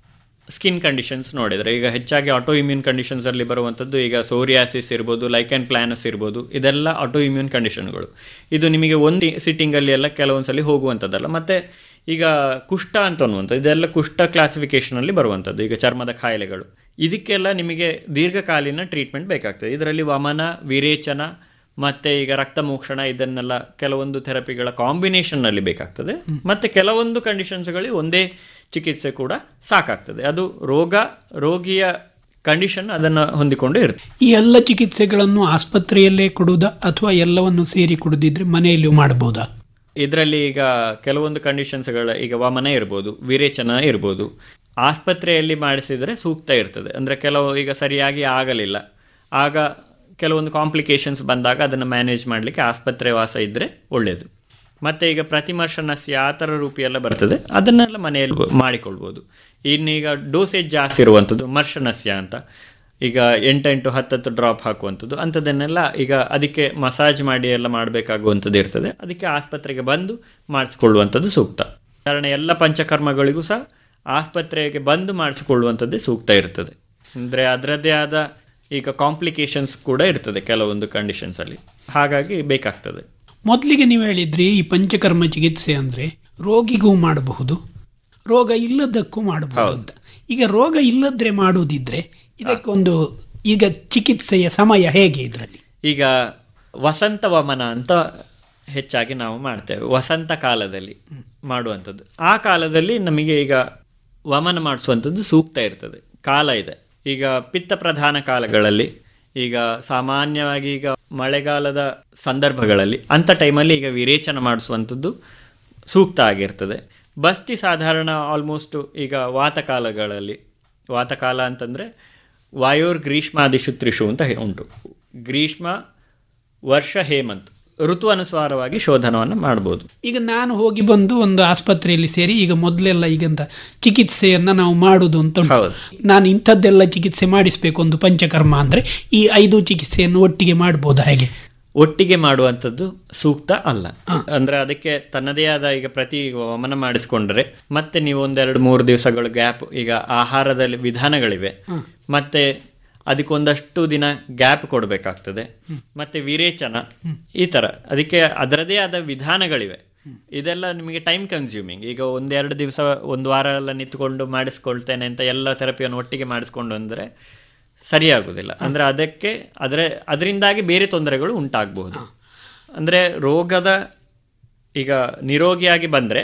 ಸ್ಕಿನ್ ಕಂಡೀಷನ್ಸ್ ನೋಡಿದ್ರೆ ಈಗ ಹೆಚ್ಚಾಗಿ ಆಟೋ ಇಮ್ಯೂನ್ ಕಂಡೀಷನ್ಸ್ ಅಲ್ಲಿ ಬರುವಂಥದ್ದು ಈಗ ಸೋರಿಯಾಸಿಸ್ ಇರ್ಬೋದು ಲೈಕ್ಯಾನ್ ಪ್ಲಾನಸ್ ಇರ್ಬೋದು ಇದೆಲ್ಲ ಆಟೋ ಇಮ್ಯೂನ್ ಕಂಡೀಷನ್ಗಳು ಇದು ನಿಮಗೆ ಒಂದು ಸಿಟ್ಟಿಂಗ್ ಅಲ್ಲಿ ಎಲ್ಲ ಕೆಲವೊಂದ್ಸಲಿ ಹೋಗುವಂಥದ್ದಲ್ಲ ಮತ್ತೆ ಈಗ ಕುಷ್ಠ ಅಂತ ಅನ್ನುವಂಥ ಇದೆಲ್ಲ ಕುಷ್ಠ ಕ್ಲಾಸಿಫಿಕೇಶನ್ ಅಲ್ಲಿ ಬರುವಂಥದ್ದು ಈಗ ಚರ್ಮದ ಕಾಯಿಲೆಗಳು ಇದಕ್ಕೆಲ್ಲ ನಿಮಗೆ ದೀರ್ಘಕಾಲೀನ ಟ್ರೀಟ್ಮೆಂಟ್ ಬೇಕಾಗ್ತದೆ ಇದರಲ್ಲಿ ವಮನ ವಿರೇಚನ ಮತ್ತೆ ಈಗ ರಕ್ತಮೋಕ್ಷಣ ಇದನ್ನೆಲ್ಲ ಕೆಲವೊಂದು ಥೆರಪಿಗಳ ಕಾಂಬಿನೇಷನ್ನಲ್ಲಿ ಬೇಕಾಗ್ತದೆ ಮತ್ತೆ ಕೆಲವೊಂದು ಕಂಡೀಷನ್ಸ್ಗಳಿಗೆ ಒಂದೇ ಚಿಕಿತ್ಸೆ ಕೂಡ ಸಾಕಾಗ್ತದೆ ಅದು ರೋಗ ರೋಗಿಯ ಕಂಡೀಷನ್ ಅದನ್ನು ಹೊಂದಿಕೊಂಡು ಇರುತ್ತೆ ಈ ಎಲ್ಲ ಚಿಕಿತ್ಸೆಗಳನ್ನು ಆಸ್ಪತ್ರೆಯಲ್ಲೇ ಕೊಡುವುದಾ ಅಥವಾ ಎಲ್ಲವನ್ನು ಸೇರಿ ಕೊಡುದಿದ್ರೆ ಮನೆಯಲ್ಲಿಯೂ ಮಾಡಬಹುದಾ ಇದರಲ್ಲಿ ಈಗ ಕೆಲವೊಂದು ಕಂಡೀಷನ್ಸ್ಗಳ ಈಗ ವಮನ ಇರ್ಬೋದು ವಿರೇಚನ ಇರ್ಬೋದು ಆಸ್ಪತ್ರೆಯಲ್ಲಿ ಮಾಡಿಸಿದರೆ ಸೂಕ್ತ ಇರ್ತದೆ ಅಂದರೆ ಕೆಲವು ಈಗ ಸರಿಯಾಗಿ ಆಗಲಿಲ್ಲ ಆಗ ಕೆಲವೊಂದು ಕಾಂಪ್ಲಿಕೇಶನ್ಸ್ ಬಂದಾಗ ಅದನ್ನು ಮ್ಯಾನೇಜ್ ಮಾಡಲಿಕ್ಕೆ ಆಸ್ಪತ್ರೆ ವಾಸ ಇದ್ದರೆ ಒಳ್ಳೆಯದು ಮತ್ತು ಈಗ ಪ್ರತಿಮರ್ಶನಸ್ಯ ಆ ಥರ ರೂಪಿ ಎಲ್ಲ ಬರ್ತದೆ ಅದನ್ನೆಲ್ಲ ಮನೆಯಲ್ಲಿ ಮಾಡಿಕೊಳ್ಬೋದು ಇನ್ನೀಗ ಡೋಸೇಜ್ ಜಾಸ್ತಿ ಇರುವಂಥದ್ದು ಮರ್ಶನಸ್ಯ ಅಂತ ಈಗ ಎಂಟೆಂಟು ಹತ್ತತ್ತು ಡ್ರಾಪ್ ಹಾಕುವಂಥದ್ದು ಅಂಥದ್ದನ್ನೆಲ್ಲ ಈಗ ಅದಕ್ಕೆ ಮಸಾಜ್ ಮಾಡಿ ಎಲ್ಲ ಮಾಡಬೇಕಾಗುವಂಥದ್ದು ಇರ್ತದೆ ಅದಕ್ಕೆ ಆಸ್ಪತ್ರೆಗೆ ಬಂದು ಮಾಡಿಸ್ಕೊಳ್ಳುವಂಥದ್ದು ಸೂಕ್ತ ಕಾರಣ ಎಲ್ಲ ಪಂಚಕರ್ಮಗಳಿಗೂ ಸಹ ಆಸ್ಪತ್ರೆಗೆ ಬಂದು ಮಾಡಿಸಿಕೊಳ್ಳುವಂಥದ್ದೇ ಸೂಕ್ತ ಇರ್ತದೆ ಅಂದರೆ ಅದರದ್ದೇ ಆದ ಈಗ ಕಾಂಪ್ಲಿಕೇಶನ್ಸ್ ಕೂಡ ಇರ್ತದೆ ಕೆಲವೊಂದು ಕಂಡೀಷನ್ಸಲ್ಲಿ ಹಾಗಾಗಿ ಬೇಕಾಗ್ತದೆ ಮೊದಲಿಗೆ ನೀವು ಹೇಳಿದ್ರಿ ಈ ಪಂಚಕರ್ಮ ಚಿಕಿತ್ಸೆ ಅಂದ್ರೆ ರೋಗಿಗೂ ಮಾಡಬಹುದು ರೋಗ ಇಲ್ಲದಕ್ಕೂ ಮಾಡಬಹುದು ಅಂತ ಈಗ ರೋಗ ಇಲ್ಲದ್ರೆ ಮಾಡುವುದಿದ್ರೆ ಇದಕ್ಕೊಂದು ಈಗ ಚಿಕಿತ್ಸೆಯ ಸಮಯ ಹೇಗೆ ಇದರಲ್ಲಿ ಈಗ ವಸಂತ ವಮನ ಅಂತ ಹೆಚ್ಚಾಗಿ ನಾವು ಮಾಡ್ತೇವೆ ವಸಂತ ಕಾಲದಲ್ಲಿ ಮಾಡುವಂಥದ್ದು ಆ ಕಾಲದಲ್ಲಿ ನಮಗೆ ಈಗ ವಮನ ಮಾಡಿಸುವಂಥದ್ದು ಸೂಕ್ತ ಇರ್ತದೆ ಕಾಲ ಇದೆ ಈಗ ಪಿತ್ತ ಪ್ರಧಾನ ಕಾಲಗಳಲ್ಲಿ ಈಗ ಸಾಮಾನ್ಯವಾಗಿ ಈಗ ಮಳೆಗಾಲದ ಸಂದರ್ಭಗಳಲ್ಲಿ ಅಂಥ ಟೈಮಲ್ಲಿ ಈಗ ವಿರೇಚನ ಮಾಡಿಸುವಂಥದ್ದು ಸೂಕ್ತ ಆಗಿರ್ತದೆ ಬಸ್ತಿ ಸಾಧಾರಣ ಆಲ್ಮೋಸ್ಟ್ ಈಗ ವಾತಕಾಲಗಳಲ್ಲಿ ವಾತಕಾಲ ಅಂತಂದರೆ ವಾಯೋರ್ ಗ್ರೀಷ್ಮಾದಿಶು ತ್ರಿಷು ಅಂತ ಹೇ- ಉಂಟು ಗ್ರೀಷ್ಮ ವರ್ಷ ಹೇಮಂತ್ ಋತು ಅನುಸಾರವಾಗಿ ಶೋಧನವನ್ನು ಮಾಡ್ಬೋದು ಈಗ ನಾನು ಹೋಗಿ ಬಂದು ಒಂದು ಆಸ್ಪತ್ರೆಯಲ್ಲಿ ಸೇರಿ ಈಗ ಮೊದಲೆಲ್ಲ ಈಗಂತ ಚಿಕಿತ್ಸೆಯನ್ನ ನಾವು ಮಾಡುದು ಅಂತ ಉಂಟು. ನಾನು ಇಂಥದ್ದೆಲ್ಲ ಚಿಕಿತ್ಸೆ ಮಾಡಿಸ್ಬೇಕು ಒಂದು ಪಂಚಕರ್ಮ ಅಂದ್ರೆ ಈ ಐದು ಚಿಕಿತ್ಸೆಯನ್ನು ಒಟ್ಟಿಗೆ ಮಾಡ್ಬೋದಾ ಹೇಗೆ ಒಟ್ಟಿಗೆ ಮಾಡುವಂಥದ್ದು ಸೂಕ್ತ ಅಲ್ಲ ಅಂದ್ರೆ ಅದಕ್ಕೆ ತನ್ನದೇ ಆದ ಈಗ ಪ್ರತಿ ವಮನ ಮಾಡಿಸ್ಕೊಂಡ್ರೆ ಮತ್ತೆ ನೀವು ಒಂದೆರಡು ಮೂರು ದಿವಸಗಳು ಗ್ಯಾಪ್ ಈಗ ಆಹಾರದಲ್ಲಿ ವಿಧಾನಗಳಿವೆ ಮತ್ತೆ ಅದಕ್ಕೊಂದಷ್ಟು ದಿನ ಗ್ಯಾಪ್ ಕೊಡಬೇಕಾಗ್ತದೆ ಮತ್ತೆ ವಿರೇಚನ ಈ ತರ ಅದಕ್ಕೆ ಅದರದೇ ಆದ ವಿಧಾನಗಳಿವೆ ಇದೆಲ್ಲ ನಿಮಗೆ ಟೈಮ್ ಕನ್ಸ್ಯೂಮಿಂಗ್ ಈಗ ಒಂದೆರಡು ದಿವಸ ಒಂದು ವಾರ ಎಲ್ಲ ನಿಂತ್ಕೊಂಡು ಮಾಡಿಸ್ಕೊಳ್ತೇನೆ ಅಂತ ಎಲ್ಲ ಥೆರಪಿಯನ್ನು ಒಟ್ಟಿಗೆ ಮಾಡಿಸ್ಕೊಂಡು ಅಂದರೆ ಸರಿಯಾಗುವುದಿಲ್ಲ ಅಂದರೆ ಅದಕ್ಕೆ ಅದರ ಅದರಿಂದಾಗಿ ಬೇರೆ ತೊಂದರೆಗಳು ಉಂಟಾಗಬಹುದು ಅಂದರೆ ರೋಗದ ಈಗ ನಿರೋಗಿಯಾಗಿ ಬಂದರೆ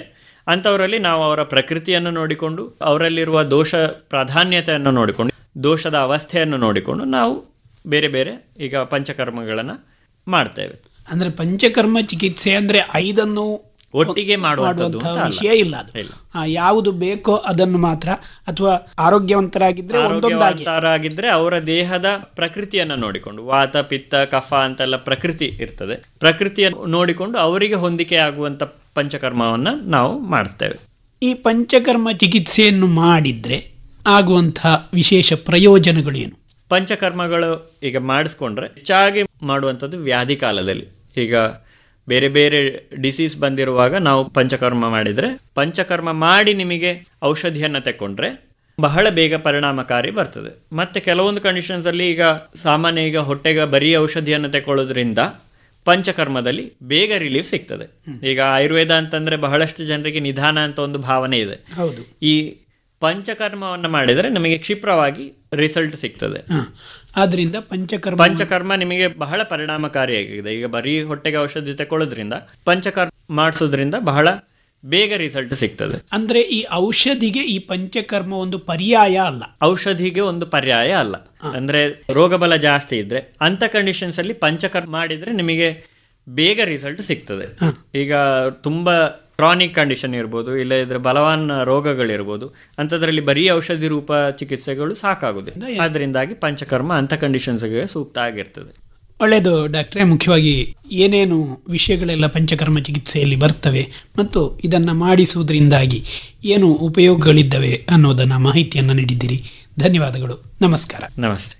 ಅಂಥವರಲ್ಲಿ ನಾವು ಅವರ ಪ್ರಕೃತಿಯನ್ನು ನೋಡಿಕೊಂಡು ಅವರಲ್ಲಿರುವ ದೋಷ ಪ್ರಾಧಾನ್ಯತೆಯನ್ನು ನೋಡಿಕೊಂಡು ದೋಷದ ಅವಸ್ಥೆಯನ್ನು ನೋಡಿಕೊಂಡು ನಾವು ಬೇರೆ ಬೇರೆ ಈಗ ಪಂಚಕರ್ಮಗಳನ್ನು ಮಾಡ್ತೇವೆ ಅಂದ್ರೆ ಪಂಚಕರ್ಮ ಚಿಕಿತ್ಸೆ ಅಂದ್ರೆ ಐದನ್ನು ಒಟ್ಟಿಗೆ ಮಾಡುವಂಥದ್ದು ಮಾಡುವಂತಹ ಅಂತ ಅಲ್ಲ. ವಿಷಯ ಇಲ್ಲ ಅದು ಆ, ಯಾವುದು ಬೇಕೋ ಅದನ್ನು ಮಾತ್ರ ಅಥವಾ ಆರೋಗ್ಯವಂತರಾಗಿದ್ರೆ ಒಂದೊಂದಾಗಿ ಆರೋಗ್ಯವಂತರಾಗಿದ್ರೆ ಅವರ ದೇಹದ ಪ್ರಕೃತಿಯನ್ನು ನೋಡಿಕೊಂಡು ವಾತ ಪಿತ್ತ ಕಫ ಅಂತೆಲ್ಲ ಪ್ರಕೃತಿ ಇರ್ತದೆ ಪ್ರಕೃತಿಯನ್ನು ನೋಡಿಕೊಂಡು ಅವರಿಗೆ ಹೊಂದಿಕೆ ಆಗುವಂತ ಪಂಚಕರ್ಮವನ್ನ ನಾವು ಮಾಡಿಸ್ತೇವೆ ಈ ಪಂಚಕರ್ಮ ಚಿಕಿತ್ಸೆಯನ್ನು ಮಾಡಿದ್ರೆ ಆಗುವಂತಹ ವಿಶೇಷ ಪ್ರಯೋಜನಗಳೇನು ಪಂಚಕರ್ಮಗಳು ಈಗ ಮಾಡಿಸ್ಕೊಂಡ್ರೆ ಹೆಚ್ಚಾಗಿ ಮಾಡುವಂಥದ್ದು ವ್ಯಾಧಿ ಕಾಲದಲ್ಲಿ ಈಗ ಬೇರೆ ಬೇರೆ ಡಿಸೀಸ್ ಬಂದಿರುವಾಗ ನಾವು ಪಂಚಕರ್ಮ ಮಾಡಿದರೆ ಪಂಚಕರ್ಮ ಮಾಡಿ ನಿಮಗೆ ಔಷಧಿಯನ್ನು ತಗೊಂಡ್ರೆ ಬಹಳ ಬೇಗ ಪರಿಣಾಮಕಾರಿ ಬರ್ತದೆ ಮತ್ತೆ ಕೆಲವೊಂದು ಕಂಡೀಷನ್ಸ್ ಅಲ್ಲಿ ಈಗ ಸಾಮಾನ್ಯ ಈಗ ಹೊಟ್ಟೆಗೆ ಬರೀ ಔಷಧಿಯನ್ನು ತಗೊಳ್ಳೋದ್ರಿಂದ ಪಂಚಕರ್ಮದಲ್ಲಿ ಬೇಗ ರಿಲೀಫ್ ಸಿಗ್ತದೆ ಈಗ ಆಯುರ್ವೇದ ಅಂತಂದ್ರೆ ಬಹಳಷ್ಟು ಜನರಿಗೆ ನಿಧಾನ ಅಂತ ಒಂದು ಭಾವನೆ ಇದೆ ಹೌದು ಈ ಪಂಚಕರ್ಮವನ್ನು ಮಾಡಿದರೆ ನಮಗೆ ಕ್ಷಿಪ್ರವಾಗಿ ರಿಸಲ್ಟ್ ಸಿಗ್ತದೆ ಆದ್ರಿಂದ ಪಂಚಕರ್ಮ ಪಂಚಕರ್ಮ ನಿಮಗೆ ಬಹಳ ಪರಿಣಾಮಕಾರಿಯಾಗಿದೆ ಈಗ ಬರೀ ಹೊಟ್ಟೆಗೆ ಔಷಧಿ ತಗೊಳ್ಳೋದ್ರಿಂದ ಪಂಚಕರ್ಮ ಮಾಡಿಸೋದ್ರಿಂದ ಬಹಳ ಬೇಗ ರಿಸಲ್ಟ್ ಸಿಗ್ತದೆ ಅಂದ್ರೆ ಈ ಔಷಧಿಗೆ ಈ ಪಂಚಕರ್ಮ ಒಂದು ಪರ್ಯಾಯ ಅಲ್ಲ ಔಷಧಿಗೆ ಒಂದು ಪರ್ಯಾಯ ಅಲ್ಲ ಅಂದ್ರೆ ರೋಗಬಲ ಜಾಸ್ತಿ ಇದ್ರೆ ಅಂತ ಕಂಡೀಷನ್ಸ್ ಅಲ್ಲಿ ಪಂಚಕರ್ಮ ಮಾಡಿದ್ರೆ ನಿಮಗೆ ಬೇಗ ರಿಸಲ್ಟ್ ಸಿಗ್ತದೆ ಈಗ ತುಂಬಾ ಕ್ರಾನಿಕ್ ಕಂಡೀಷನ್ ಇರ್ಬೋದು ಇಲ್ಲ ಇದ್ರೆ ಬಲವಾನ್ ರೋಗಗಳಿರ್ಬೋದು ಅಂಥದ್ರಲ್ಲಿ ಬರೀ ಔಷಧಿ ರೂಪ ಚಿಕಿತ್ಸೆಗಳು ಸಾಕಾಗುದಿಲ್ಲ ಅದರಿಂದಾಗಿ ಪಂಚಕರ್ಮ ಅಂತ ಕಂಡೀಷನ್ಸ್ಗೆ ಸೂಕ್ತ ಆಗಿರ್ತದೆ ಒಳ್ಳೆಯದು ಡಾಕ್ಟ್ರೇ ಮುಖ್ಯವಾಗಿ ಏನೇನು ವಿಷಯಗಳೆಲ್ಲ ಪಂಚಕರ್ಮ ಚಿಕಿತ್ಸೆಯಲ್ಲಿ ಬರ್ತವೆ ಮತ್ತು ಇದನ್ನು ಮಾಡಿಸುವುದರಿಂದಾಗಿ ಏನು ಉಪಯೋಗಗಳಿದ್ದವೆ ಅನ್ನೋದನ್ನ ಮಾಹಿತಿಯನ್ನು ನೀಡಿದ್ದೀರಿ ಧನ್ಯವಾದಗಳು ನಮಸ್ಕಾರ ನಮಸ್ತೆ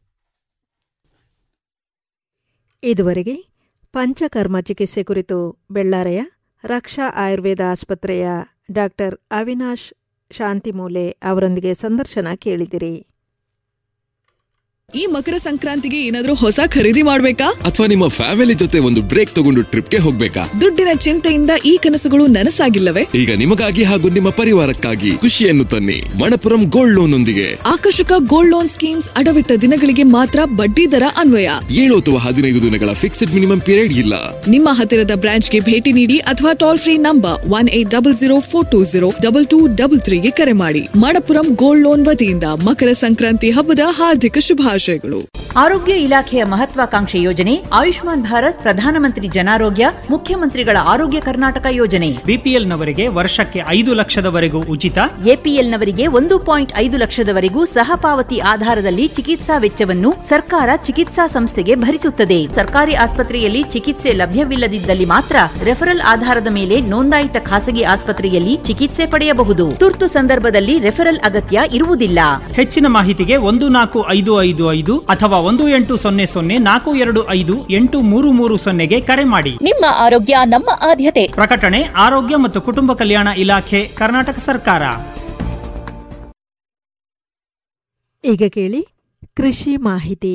ಇದುವರೆಗೆ ಪಂಚಕರ್ಮ ಚಿಕಿತ್ಸೆ ಕುರಿತು ಬೆಳ್ಳಾರೆಯ ರಕ್ಷಾ ಆಯುರ್ವೇದ ಆಸ್ಪತ್ರೆಯ ಡಾಕ್ಟರ್ ಅವಿನಾಶ್ ಶಾಂತಿಮೂಲೆ ಅವರೊಂದಿಗೆ ಸಂದರ್ಶನ ಕೇಳಿದಿರಿ ಈ ಮಕರ ಸಂಕ್ರಾಂತಿಗೆ ಏನಾದ್ರೂ ಹೊಸ ಖರೀದಿ ಮಾಡ್ಬೇಕಾ ಅಥವಾ ನಿಮ್ಮ ಫ್ಯಾಮಿಲಿ ಜೊತೆ ಒಂದು ಬ್ರೇಕ್ ತಗೊಂಡು ಟ್ರಿಪ್ಗೆ ಹೋಗ್ಬೇಕಾ ದುಡ್ಡಿನ ಚಿಂತೆಯಿಂದ ಈ ಕನಸುಗಳು ನನಸಾಗಿಲ್ಲವೇ ಈಗ ನಿಮಗಾಗಿ ಹಾಗೂ ನಿಮ್ಮ ಪರಿವಾರಕ್ಕಾಗಿ ಖುಷಿಯನ್ನು ತನ್ನಿ ಮಣಪುರಂ ಗೋಲ್ಡ್ ಲೋನ್ ಒಂದಿಗೆ ಆಕರ್ಷಕ ಗೋಲ್ಡ್ ಲೋನ್ ಸ್ಕೀಮ್ಸ್ ಅಡವಿಟ್ಟ ದಿನಗಳಿಗೆ ಮಾತ್ರ ಬಡ್ಡಿ ದರ ಅನ್ವಯ ಏಳು ಅಥವಾ ಹದಿನೈದು ದಿನಗಳ ಫಿಕ್ಸ್ಡ್ ಮಿನಿಮಮ್ ಪೀರಿಯಡ್ ಇಲ್ಲ ನಿಮ್ಮ ಹತ್ತಿರದ ಬ್ರಾಂಚ್ಗೆ ಭೇಟಿ ನೀಡಿ ಅಥವಾ toll free number one eight double zero four two zero double two double ತ್ರೀಗೆ ಕರೆ ಮಾಡಿ ಮಣಪುರಂ ಗೋಲ್ಡ್ ಲೋನ್ ವತಿಯಿಂದ ಮಕರ ಸಂಕ್ರಾಂತಿ ಹಬ್ಬದ ಹಾರ್ದಿಕ ಶುಭಾಶಯಗಳು ಆರೋಗ್ಯ ಇಲಾಖೆಯ ಮಹತ್ವಾಕಾಂಕ್ಷೆ ಯೋಜನೆ ಆಯುಷ್ಮಾನ್ ಭಾರತ್ ಪ್ರಧಾನಮಂತ್ರಿ ಜನಾರೋಗ್ಯ ಮುಖ್ಯಮಂತ್ರಿಗಳ ಆರೋಗ್ಯ ಕರ್ನಾಟಕ ಯೋಜನೆ ಬಿಪಿಎಲ್ ನವರಿಗೆ ವರ್ಷಕ್ಕೆ ಐದು ಲಕ್ಷದವರೆಗೂ ಉಚಿತ ಎಪಿಎಲ್ನವರಿಗೆ ಒಂದು ಪಾಯಿಂಟ್ ಐದು ಲಕ್ಷದವರೆಗೂ ಸಹಪಾವತಿ ಆಧಾರದಲ್ಲಿ ಚಿಕಿತ್ಸಾ ವೆಚ್ಚವನ್ನು ಸರ್ಕಾರ ಚಿಕಿತ್ಸಾ ಸಂಸ್ಥೆಗೆ ಭರಿಸುತ್ತದೆ ಸರ್ಕಾರಿ ಆಸ್ಪತ್ರೆಯಲ್ಲಿ ಚಿಕಿತ್ಸೆ ಲಭ್ಯವಿಲ್ಲದಿದ್ದಲ್ಲಿ ಮಾತ್ರ ರೆಫರಲ್ ಆಧಾರದ ಮೇಲೆ ನೋಂದಾಯಿತ ಖಾಸಗಿ ಆಸ್ಪತ್ರೆಯಲ್ಲಿ ಚಿಕಿತ್ಸೆ ಪಡೆಯಬಹುದು ತುರ್ತು ಸಂದರ್ಭದಲ್ಲಿ ರೆಫರಲ್ ಅಗತ್ಯ ಇರುವುದಿಲ್ಲ ಹೆಚ್ಚಿನ ಮಾಹಿತಿಗೆ ಒಂದು ನಾಲ್ಕು ಐದು ಐದು ಐದು ಅಥವಾ ಒಂದು ಎಂಟು ಸೊನ್ನೆ ಸೊನ್ನೆ ನಾಲ್ಕು ಎರಡು ಐದು ಎಂಟು ಮೂರು ಮೂರು ಸೊನ್ನೆಗೆ ಕರೆ ಮಾಡಿ ನಿಮ್ಮ ಆರೋಗ್ಯ ನಮ್ಮ ಆದ್ಯತೆ ಪ್ರಕಟಣೆ ಆರೋಗ್ಯ ಮತ್ತು ಕುಟುಂಬ ಕಲ್ಯಾಣ ಇಲಾಖೆ ಕರ್ನಾಟಕ ಸರ್ಕಾರ ಈಗ ಕೇಳಿ ಕೃಷಿ ಮಾಹಿತಿ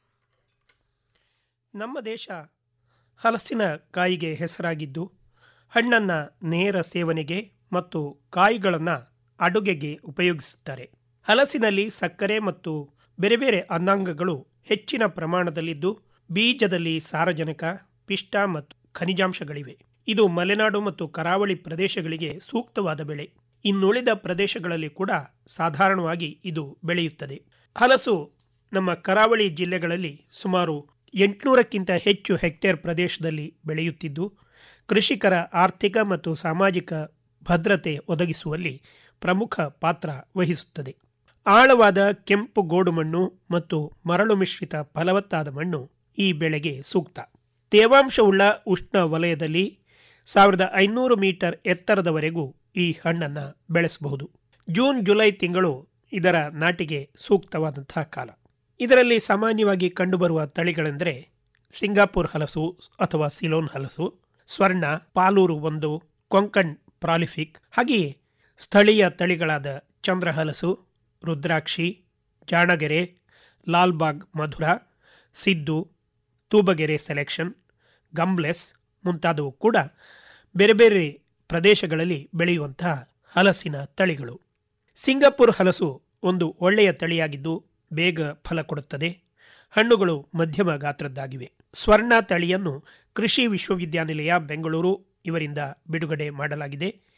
ನಮ್ಮ ದೇಶ ಹಲಸಿನ ಕಾಯಿಗೆ ಹೆಸರಾಗಿದ್ದು ಹಣ್ಣನ್ನು ನೇರ ಸೇವನೆಗೆ ಮತ್ತು ಕಾಯಿಗಳನ್ನು ಅಡುಗೆಗೆ ಉಪಯೋಗಿಸುತ್ತಾರೆ ಹಲಸಿನಲ್ಲಿ ಸಕ್ಕರೆ ಮತ್ತು ಬೇರೆ ಬೇರೆ ಅನ್ನಾಂಗಗಳು ಹೆಚ್ಚಿನ ಪ್ರಮಾಣದಲ್ಲಿದ್ದು ಬೀಜದಲ್ಲಿ ಸಾರಜನಕ ಪಿಷ್ಟ ಮತ್ತು ಖನಿಜಾಂಶಗಳಿವೆ ಇದು ಮಲೆನಾಡು ಮತ್ತು ಕರಾವಳಿ ಪ್ರದೇಶಗಳಿಗೆ ಸೂಕ್ತವಾದ ಬೆಳೆ ಇನ್ನುಳಿದ ಪ್ರದೇಶಗಳಲ್ಲಿ ಕೂಡ ಸಾಧಾರಣವಾಗಿ ಇದು ಬೆಳೆಯುತ್ತದೆ ಹಲಸು ನಮ್ಮ ಕರಾವಳಿ ಜಿಲ್ಲೆಗಳಲ್ಲಿ ಸುಮಾರು ಎಂಟುನೂರಕ್ಕಿಂತ ಹೆಚ್ಚು ಹೆಕ್ಟೇರ್ ಪ್ರದೇಶದಲ್ಲಿ ಬೆಳೆಯುತ್ತಿದ್ದು ಕೃಷಿಕರ ಆರ್ಥಿಕ ಮತ್ತು ಸಾಮಾಜಿಕ ಭದ್ರತೆ ಒದಗಿಸುವಲ್ಲಿ ಪ್ರಮುಖ ಪಾತ್ರ ವಹಿಸುತ್ತದೆ ಆಳವಾದ ಕೆಂಪು ಗೋಡು ಮಣ್ಣು ಮತ್ತು ಮರಳು ಮಿಶ್ರಿತ ಫಲವತ್ತಾದ ಮಣ್ಣು ಈ ಬೆಳೆಗೆ ಸೂಕ್ತ ತೇವಾಂಶವುಳ್ಳ ಉಷ್ಣ ವಲಯದಲ್ಲಿ ಸಾವಿರದ ಐನೂರು ಮೀಟರ್ ಎತ್ತರದವರೆಗೂ ಈ ಹಣ್ಣನ್ನು ಬೆಳೆಸಬಹುದು ಜೂನ್ ಜುಲೈ ತಿಂಗಳು ಇದರ ನಾಟಿಗೆ ಸೂಕ್ತವಾದಂತಹ ಕಾಲ ಇದರಲ್ಲಿ ಸಾಮಾನ್ಯವಾಗಿ ಕಂಡುಬರುವ ತಳಿಗಳೆಂದರೆ ಸಿಂಗಾಪುರ್ ಹಲಸು ಅಥವಾ ಸಿಲೋನ್ ಹಲಸು ಸ್ವರ್ಣ ಪಾಲೂರು ಒಂದು ಕೊಂಕಣ್ ಪ್ರಾಲಿಫಿಕ್ ಹಾಗೆಯೇ ಸ್ಥಳೀಯ ತಳಿಗಳಾದ ಚಂದ್ರಹಲಸು ರುದ್ರಾಕ್ಷಿ ಜಾಣಗೆರೆ ಲಾಲ್ಬಾಗ್ ಮಧುರ ಸಿದ್ದು ತೂಬಗೆರೆ ಸೆಲೆಕ್ಷನ್ ಗಂಬ್ಲೆಸ್ ಮುಂತಾದವು ಕೂಡ ಬೇರೆ ಬೇರೆ ಪ್ರದೇಶಗಳಲ್ಲಿ ಬೆಳೆಯುವಂತಹ ಹಲಸಿನ ತಳಿಗಳು ಸಿಂಗಾಪುರ್ ಹಲಸು ಒಂದು ಒಳ್ಳೆಯ ತಳಿಯಾಗಿದ್ದು ಬೇಗ ಫಲ ಕೊಡುತ್ತದೆ ಹಣ್ಣುಗಳು ಮಧ್ಯಮ ಗಾತ್ರದ್ದಾಗಿವೆ ಸ್ವರ್ಣ ತಳಿಯನ್ನು ಕೃಷಿ ವಿಶ್ವವಿದ್ಯಾನಿಲಯ ಬೆಂಗಳೂರು ಇವರಿಂದ ಬಿಡುಗಡೆ ಮಾಡಲಾಗಿದೆ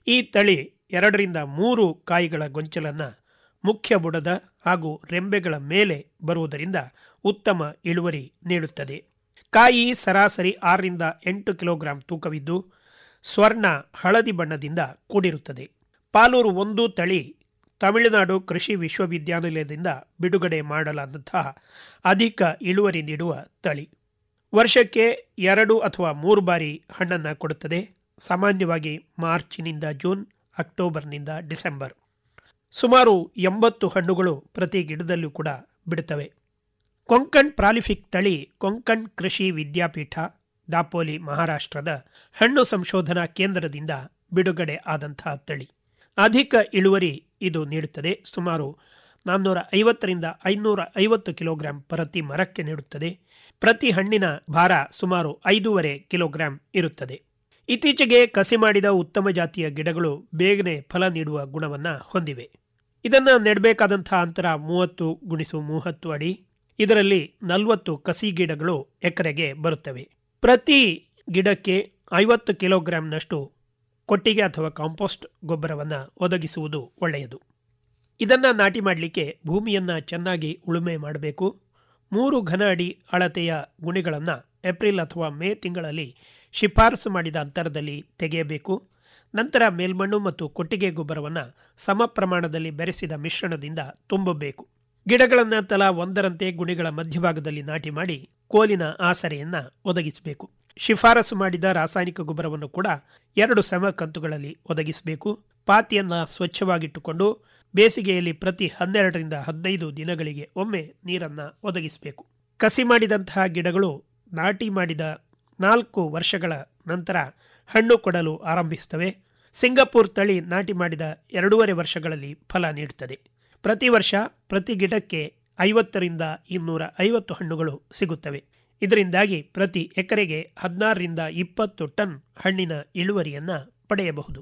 ಈ ತಳಿ ಎರಡರಿಂದ ಮೂರು ಕಾಯಿಗಳ ಗೊಂಚಲನ್ನ ಮುಖ್ಯ ಬುಡದ ಹಾಗೂ ರೆಂಬೆಗಳ ಮೇಲೆ ಬರುವುದರಿಂದ ಉತ್ತಮ ಇಳುವರಿ ನೀಡುತ್ತದೆ ಕಾಯಿ ಸರಾಸರಿ ಆರರಿಂದ ಎಂಟು ಕಿಲೋಗ್ರಾಂ ತೂಕವಿದ್ದು ಸ್ವರ್ಣ ಹಳದಿ ಬಣ್ಣದಿಂದ ಕೂಡಿರುತ್ತದೆ ಪಾಲೂರು ಒಂದು ತಳಿ ತಮಿಳುನಾಡು ಕೃಷಿ ವಿಶ್ವವಿದ್ಯಾನಿಲಯದಿಂದ ಬಿಡುಗಡೆ ಮಾಡಲಾದಂತಹ ಅಧಿಕ ಇಳುವರಿ ನೀಡುವ ತಳಿ ವರ್ಷಕ್ಕೆ ಎರಡು ಅಥವಾ ಮೂರು ಬಾರಿ ಹಣ್ಣನ್ನು ಕೊಡುತ್ತದೆ ಸಾಮಾನ್ಯವಾಗಿ ಮಾರ್ಚ್ನಿಂದ ಜೂನ್ ಅಕ್ಟೋಬರ್ನಿಂದ ಡಿಸೆಂಬರ್ ಸುಮಾರು ಎಂಬತ್ತು ಹಣ್ಣುಗಳು ಪ್ರತಿ ಗಿಡದಲ್ಲೂ ಕೂಡ ಬಿಡುತ್ತವೆ ಕೊಂಕಣ್ ಪ್ರಾಲಿಫಿಕ್ ತಳಿ ಕೊಂಕಣ್ ಕೃಷಿ ವಿದ್ಯಾಪೀಠ ದಾಪೋಲಿ ಮಹಾರಾಷ್ಟ್ರದ ಹಣ್ಣು ಸಂಶೋಧನಾ ಕೇಂದ್ರದಿಂದ ಬಿಡುಗಡೆ ಆದಂತಹ ತಳಿ ಅಧಿಕ ಇಳುವರಿ ಇದು ನೀಡುತ್ತದೆ ಸುಮಾರು ನಾನ್ನೂರ ಐವತ್ತರಿಂದ ಐನೂರ ಐವತ್ತು ಕಿಲೋಗ್ರಾಂ ಪ್ರತಿ ಮರಕ್ಕೆ ನೀಡುತ್ತದೆ ಪ್ರತಿ ಹಣ್ಣಿನ ಭಾರ ಸುಮಾರು ಐದೂವರೆ ಕಿಲೋಗ್ರಾಂ ಇರುತ್ತದೆ ಇತ್ತೀಚೆಗೆ ಕಸಿ ಮಾಡಿದ ಉತ್ತಮ ಜಾತಿಯ ಗಿಡಗಳು ಬೇಗನೆ ಫಲ ನೀಡುವ ಗುಣವನ್ನ ಹೊಂದಿವೆ ಇದನ್ನು ನೆಡಬೇಕಾದಂತಹ ಅಂತರ ಮೂವತ್ತು ಗುಣಿಸು ಮೂವತ್ತು ಅಡಿ ಇದರಲ್ಲಿ ನಲವತ್ತು ಕಸಿ ಗಿಡಗಳು ಎಕರೆಗೆ ಬರುತ್ತವೆ ಪ್ರತಿ ಗಿಡಕ್ಕೆ ಐವತ್ತು ಕಿಲೋಗ್ರಾಂನಷ್ಟು ಕೊಟ್ಟಿಗೆ ಅಥವಾ ಕಾಂಪೋಸ್ಟ್ ಗೊಬ್ಬರವನ್ನು ಒದಗಿಸುವುದು ಒಳ್ಳೆಯದು ಇದನ್ನು ನಾಟಿ ಮಾಡಲಿಕ್ಕೆ ಭೂಮಿಯನ್ನು ಚೆನ್ನಾಗಿ ಉಳುಮೆ ಮಾಡಬೇಕು ಮೂರು ಘನ ಅಡಿ ಅಳತೆಯ ಗುಣಿಗಳನ್ನು ಏಪ್ರಿಲ್ ಅಥವಾ ಮೇ ತಿಂಗಳಲ್ಲಿ ಶಿಫಾರಸು ಮಾಡಿದ ಅಂತರದಲ್ಲಿ ತೆಗೆಯಬೇಕು ನಂತರ ಮೇಲ್ಮಣ್ಣು ಮತ್ತು ಕೊಟ್ಟಿಗೆ ಗೊಬ್ಬರವನ್ನು ಸಮ ಪ್ರಮಾಣದಲ್ಲಿ ಬೆರೆಸಿದ ಮಿಶ್ರಣದಿಂದ ತುಂಬಬೇಕು ಗಿಡಗಳನ್ನು ತಲಾ ಒಂದರಂತೆ ಗುಣಿಗಳ ಮಧ್ಯಭಾಗದಲ್ಲಿ ನಾಟಿ ಮಾಡಿ ಕೋಲಿನ ಆಸರೆಯನ್ನ ಒದಗಿಸಬೇಕು ಶಿಫಾರಸು ಮಾಡಿದ ರಾಸಾಯನಿಕ ಗೊಬ್ಬರವನ್ನು ಕೂಡ ಎರಡು ಸಮ ಕಂತುಗಳಲ್ಲಿ ಒದಗಿಸಬೇಕು ಪಾತಿಯನ್ನ ಸ್ವಚ್ಛವಾಗಿಟ್ಟುಕೊಂಡು ಬೇಸಿಗೆಯಲ್ಲಿ ಪ್ರತಿ ಹನ್ನೆರಡರಿಂದ ಹದಿನೈದು ದಿನಗಳಿಗೆ ಒಮ್ಮೆ ನೀರನ್ನ ಒದಗಿಸಬೇಕು ಕಸಿ ಮಾಡಿದಂತಹ ಗಿಡಗಳು ನಾಟಿ ಮಾಡಿದ ನಾಲ್ಕು ವರ್ಷಗಳ ನಂತರ ಹಣ್ಣು ಕೊಡಲು ಆರಂಭಿಸುತ್ತವೆ ಸಿಂಗಪೂರ್ ತಳಿ ನಾಟಿ ಮಾಡಿದ ಎರಡೂವರೆ ವರ್ಷಗಳಲ್ಲಿ ಫಲ ನೀಡುತ್ತದೆ ಪ್ರತಿ ವರ್ಷ ಪ್ರತಿ ಗಿಡಕ್ಕೆ ಐವತ್ತರಿಂದ ಇನ್ನೂರ ಐವತ್ತು ಹಣ್ಣುಗಳು ಸಿಗುತ್ತವೆ ಇದರಿಂದಾಗಿ ಪ್ರತಿ ಎಕರೆಗೆ ಹದಿನಾರರಿಂದ ಇಪ್ಪತ್ತು ಟನ್ ಹಣ್ಣಿನ ಇಳುವರಿಯನ್ನ ಪಡೆಯಬಹುದು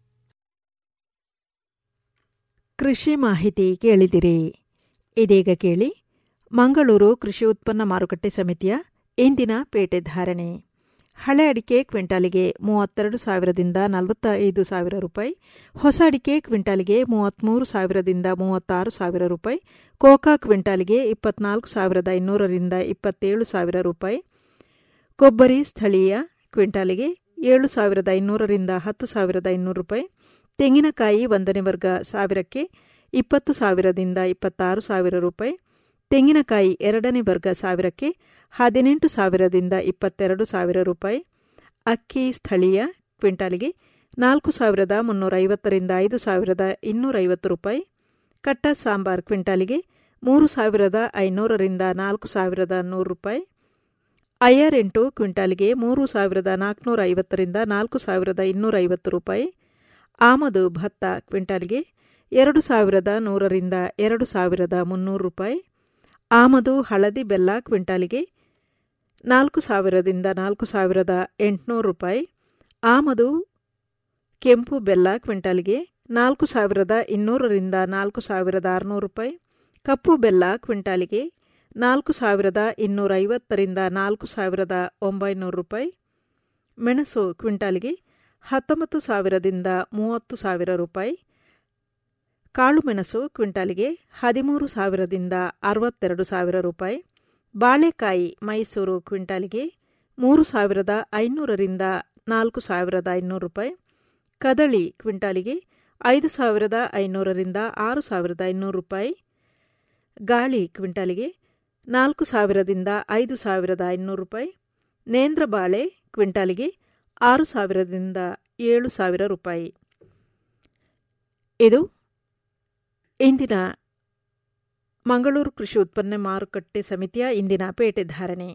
ಕೃಷಿ ಮಾಹಿತಿ ಕೇಳಿದಿರಿ ಇದೀಗ ಕೇಳಿ ಮಂಗಳೂರು ಕೃಷಿ ಉತ್ಪನ್ನ ಮಾರುಕಟ್ಟೆ ಸಮಿತಿಯ ಇಂದಿನ ಪೇಟೆ ಧಾರಣೆ ಹಳೆ ಅಡಿಕೆ ಕ್ವಿಂಟಾಲಿಗೆ ಮೂವತ್ತೆರಡು ಸಾವಿರದಿಂದ ನಲವತ್ತ ಐದು ಸಾವಿರ ರೂಪಾಯಿ ಹೊಸ ಅಡಿಕೆ ಕ್ವಿಂಟಾಲಿಗೆ ಮೂವತ್ತ್ಮೂರು ಸಾವಿರದಿಂದ ಮೂವತ್ತಾರು ಸಾವಿರ ರೂಪಾಯಿ ಕೋಕಾ ಕ್ವಿಂಟಾಲಿಗೆ ಇಪ್ಪತ್ನಾಲ್ಕು ಸಾವಿರದ ಇನ್ನೂರರಿಂದ ಇಪ್ಪತ್ತೇಳು ಸಾವಿರ ರೂಪಾಯಿ ಕೊಬ್ಬರಿ ಸ್ಥಳೀಯ ಕ್ವಿಂಟಾಲಿಗೆ ಏಳು ಸಾವಿರದ ಇನ್ನೂರರಿಂದ ಹತ್ತು ಸಾವಿರದ ಇನ್ನೂರು ರೂಪಾಯಿ ತೆಂಗಿನಕಾಯಿ ಒಂದನೇ ವರ್ಗ ಸಾವಿರಕ್ಕೆ ಇಪ್ಪತ್ತು ಸಾವಿರದಿಂದ ಇಪ್ಪತ್ತಾರು ಸಾವಿರ ರೂಪಾಯಿ ತೆಂಗಿನಕಾಯಿ ಎರಡನೇ ವರ್ಗ ಸಾವಿರಕ್ಕೆ ಹದಿನೆಂಟು ಸಾವಿರದಿಂದ ಇಪ್ಪತ್ತೆರಡು ಸಾವಿರ ರೂಪಾಯಿ ಅಕ್ಕಿ ಸ್ಥಳೀಯ ಕ್ವಿಂಟಾಲಿಗೆ ನಾಲ್ಕು ಸಾವಿರದ ಮುನ್ನೂರ ಐವತ್ತರಿಂದ ಐದು ಸಾವಿರದ ಇನ್ನೂರೈವತ್ತು ರೂಪಾಯಿ ಕಟ್ಟ ಸಾಂಬಾರ್ ಕ್ವಿಂಟಾಲಿಗೆ ಮೂರು ಸಾವಿರದ ಐನೂರರಿಂದ ನಾಲ್ಕು ಸಾವಿರದ ನೂರು ರೂಪಾಯಿ ಐಆರ್ ಎಂಟು ಕ್ವಿಂಟಾಲಿಗೆ ಮೂರು ಸಾವಿರದ ನಾಲ್ಕುನೂರ ಐವತ್ತರಿಂದ ನಾಲ್ಕು ಸಾವಿರದ ಇನ್ನೂರ ಐವತ್ತು ರೂಪಾಯಿ ಆಮದು ಭತ್ತ ಕ್ವಿಂಟಾಲಿಗೆ ಎರಡು ಸಾವಿರದ ನೂರರಿಂದ ಎರಡು ಸಾವಿರದ ಮುನ್ನೂರು ರೂಪಾಯಿ ಆಮದು ಹಳದಿ ಬೆಲ್ಲ ಕ್ವಿಂಟಾಲಿಗೆ ನಾಲ್ಕು ಸಾವಿರದಿಂದ ನಾಲ್ಕು ಸಾವಿರದ ಎಂಟುನೂರು ರೂಪಾಯಿ ಆಮದು ಕೆಂಪು ಬೆಲ್ಲ ಕ್ವಿಂಟಾಲಿಗೆ ನಾಲ್ಕು ಸಾವಿರದ ಇನ್ನೂರರಿಂದ ನಾಲ್ಕು ಸಾವಿರದ ಆರುನೂರು ರೂಪಾಯಿ ಕಪ್ಪು ಬೆಲ್ಲ ಕ್ವಿಂಟಾಲಿಗೆ ನಾಲ್ಕು ಸಾವಿರದ ಇನ್ನೂರ ಐವತ್ತರಿಂದ ನಾಲ್ಕು ಸಾವಿರದ ಒಂಬೈನೂರು ರೂಪಾಯಿ ಮೆಣಸು ಕ್ವಿಂಟಾಲಿಗೆ ಹತ್ತೊಂಬತ್ತು ಸಾವಿರದಿಂದ ಮೂವತ್ತು ಸಾವಿರ ರೂಪಾಯಿ ಕಾಳುಮೆಣಸು ಕ್ವಿಂಟಾಲಿಗೆ ಹದಿಮೂರು ಸಾವಿರದಿಂದ ಅರವತ್ತೆರಡು ಸಾವಿರ ರೂಪಾಯಿ ಬಾಳೆಕಾಯಿ ಮೈಸೂರು ಕ್ವಿಂಟಾಲಿಗೆ ಮೂರು ಸಾವಿರದ ಐನೂರರಿಂದ ನಾಲ್ಕು ಸಾವಿರದ ಐನೂರು ರೂಪಾಯಿ ಕದಳಿ ಕ್ವಿಂಟಾಲಿಗೆ ಐದು ಸಾವಿರದ ಐನೂರರಿಂದ ಆರು ಸಾವಿರದ ಐನೂರು ರೂಪಾಯಿ ಗಾಳಿ ಕ್ವಿಂಟಾಲಿಗೆ ನಾಲ್ಕು ಸಾವಿರದಿಂದ ಐದು ಸಾವಿರದ ಐನೂರು ರೂಪಾಯಿ ನೇಂದ್ರ ಬಾಳೆ ಕ್ವಿಂಟಾಲಿಗೆ ಆರು ಸಾವಿರದಿಂದ ಏಳು ಸಾವಿರ ರೂಪಾಯಿ ಇದು ಇಂದಿನ ಮಂಗಳೂರು ಕೃಷಿ ಉತ್ಪನ್ನ ಮಾರುಕಟ್ಟೆ ಸಮಿತಿಯ ಇಂದಿನ ಪೇಟೆ ಧಾರಣೆ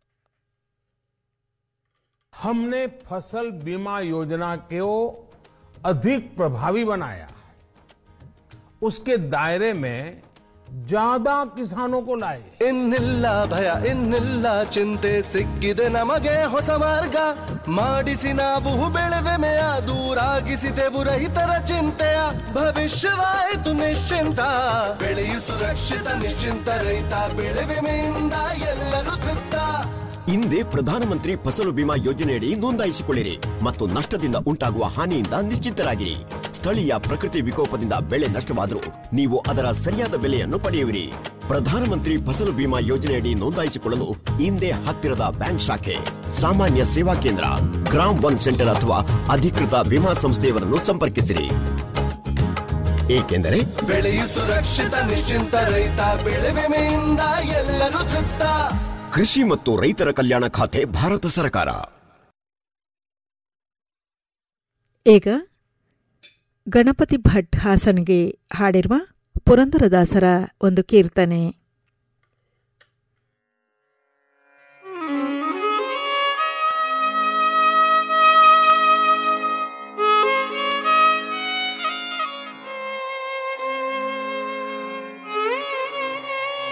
हमने फसल बीमा योजना को अधिक प्रभावी बनाया उसके दायरे में ज्यादा किसानों को लाए ಇನ್ನಿಲ್ಲ ಭಯ ಇನ್ನಿಲ್ಲ ಚಿಂತೆ ಸಿಕ್ಕಿದೆ ನಮಗೆ ಹೊಸ ಮಾರ್ಗ ಮಾಡಿಸಿ ನಾವು ಬೆಳೆವೆಮೆಯ ದೂರಾಗಿಸಿದೆವು ರೈತರ ಚಿಂತೆಯ ಭವಿಷ್ಯವಾಯಿತು ನಿಶ್ಚಿಂತ ಬೆಳೆಯು ಸುರಕ್ಷಿತ ನಿಶ್ಚಿಂತ ರೈತ ಬೆಳೆ ವಿಮೆಯಿಂದ ಎಲ್ಲರೂ ತೃಪ್ತ ಹಿಂದೆ ಪ್ರಧಾನಮಂತ್ರಿ ಫಸಲು ಬಿಮಾ ಯೋಜನೆಯಡಿ ನೋಂದಾಯಿಸಿಕೊಳ್ಳಿರಿ ಮತ್ತು ನಷ್ಟದಿಂದ ಉಂಟಾಗುವ ಹಾನಿಯಿಂದ ನಿಶ್ಚಿಂತರಾಗಿರಿ ಸ್ಥಳೀಯ ಪ್ರಕೃತಿ ವಿಕೋಪದಿಂದ ಬೆಳೆ ನಷ್ಟವಾದರೂ ನೀವು ಅದರ ಸರಿಯಾದ ಬೆಲೆಯನ್ನು ಪಡೆಯುವಿರಿ ಪ್ರಧಾನಮಂತ್ರಿ ಫಸಲು ಬಿಮಾ ಯೋಜನೆಯಡಿ ನೋಂದಾಯಿಸಿಕೊಳ್ಳಲು ಹಿಂದೆ ಹತ್ತಿರದ ಬ್ಯಾಂಕ್ ಶಾಖೆ ಸಾಮಾನ್ಯ ಸೇವಾ ಕೇಂದ್ರ ಗ್ರಾಮ್ ಒನ್ ಸೆಂಟರ್ ಅಥವಾ ಅಧಿಕೃತ ವಿಮಾ ಸಂಸ್ಥೆಯವರನ್ನು ಸಂಪರ್ಕಿಸಿರಿ ಏಕೆಂದರೆ ಬೆಳೆಯು ಸುರಕ್ಷಿತ ನಿಶ್ಚಿಂತ ರೈತ ಬೆಳೆ ವಿಮೆಯಿಂದ ಎಲ್ಲರೂ ತೃಪ್ತ ಕೃಷಿ ಮತ್ತು ರೈತರ ಕಲ್ಯಾಣ ಖಾತೆ ಭಾರತ ಸರ್ಕಾರ ಈಗ ಗಣಪತಿ ಭಟ್ ಹಾಸನ್ಗೆ ಹಾಡಿರುವ ಪುರಂದರದಾಸರ ಒಂದು ಕೀರ್ತನೆ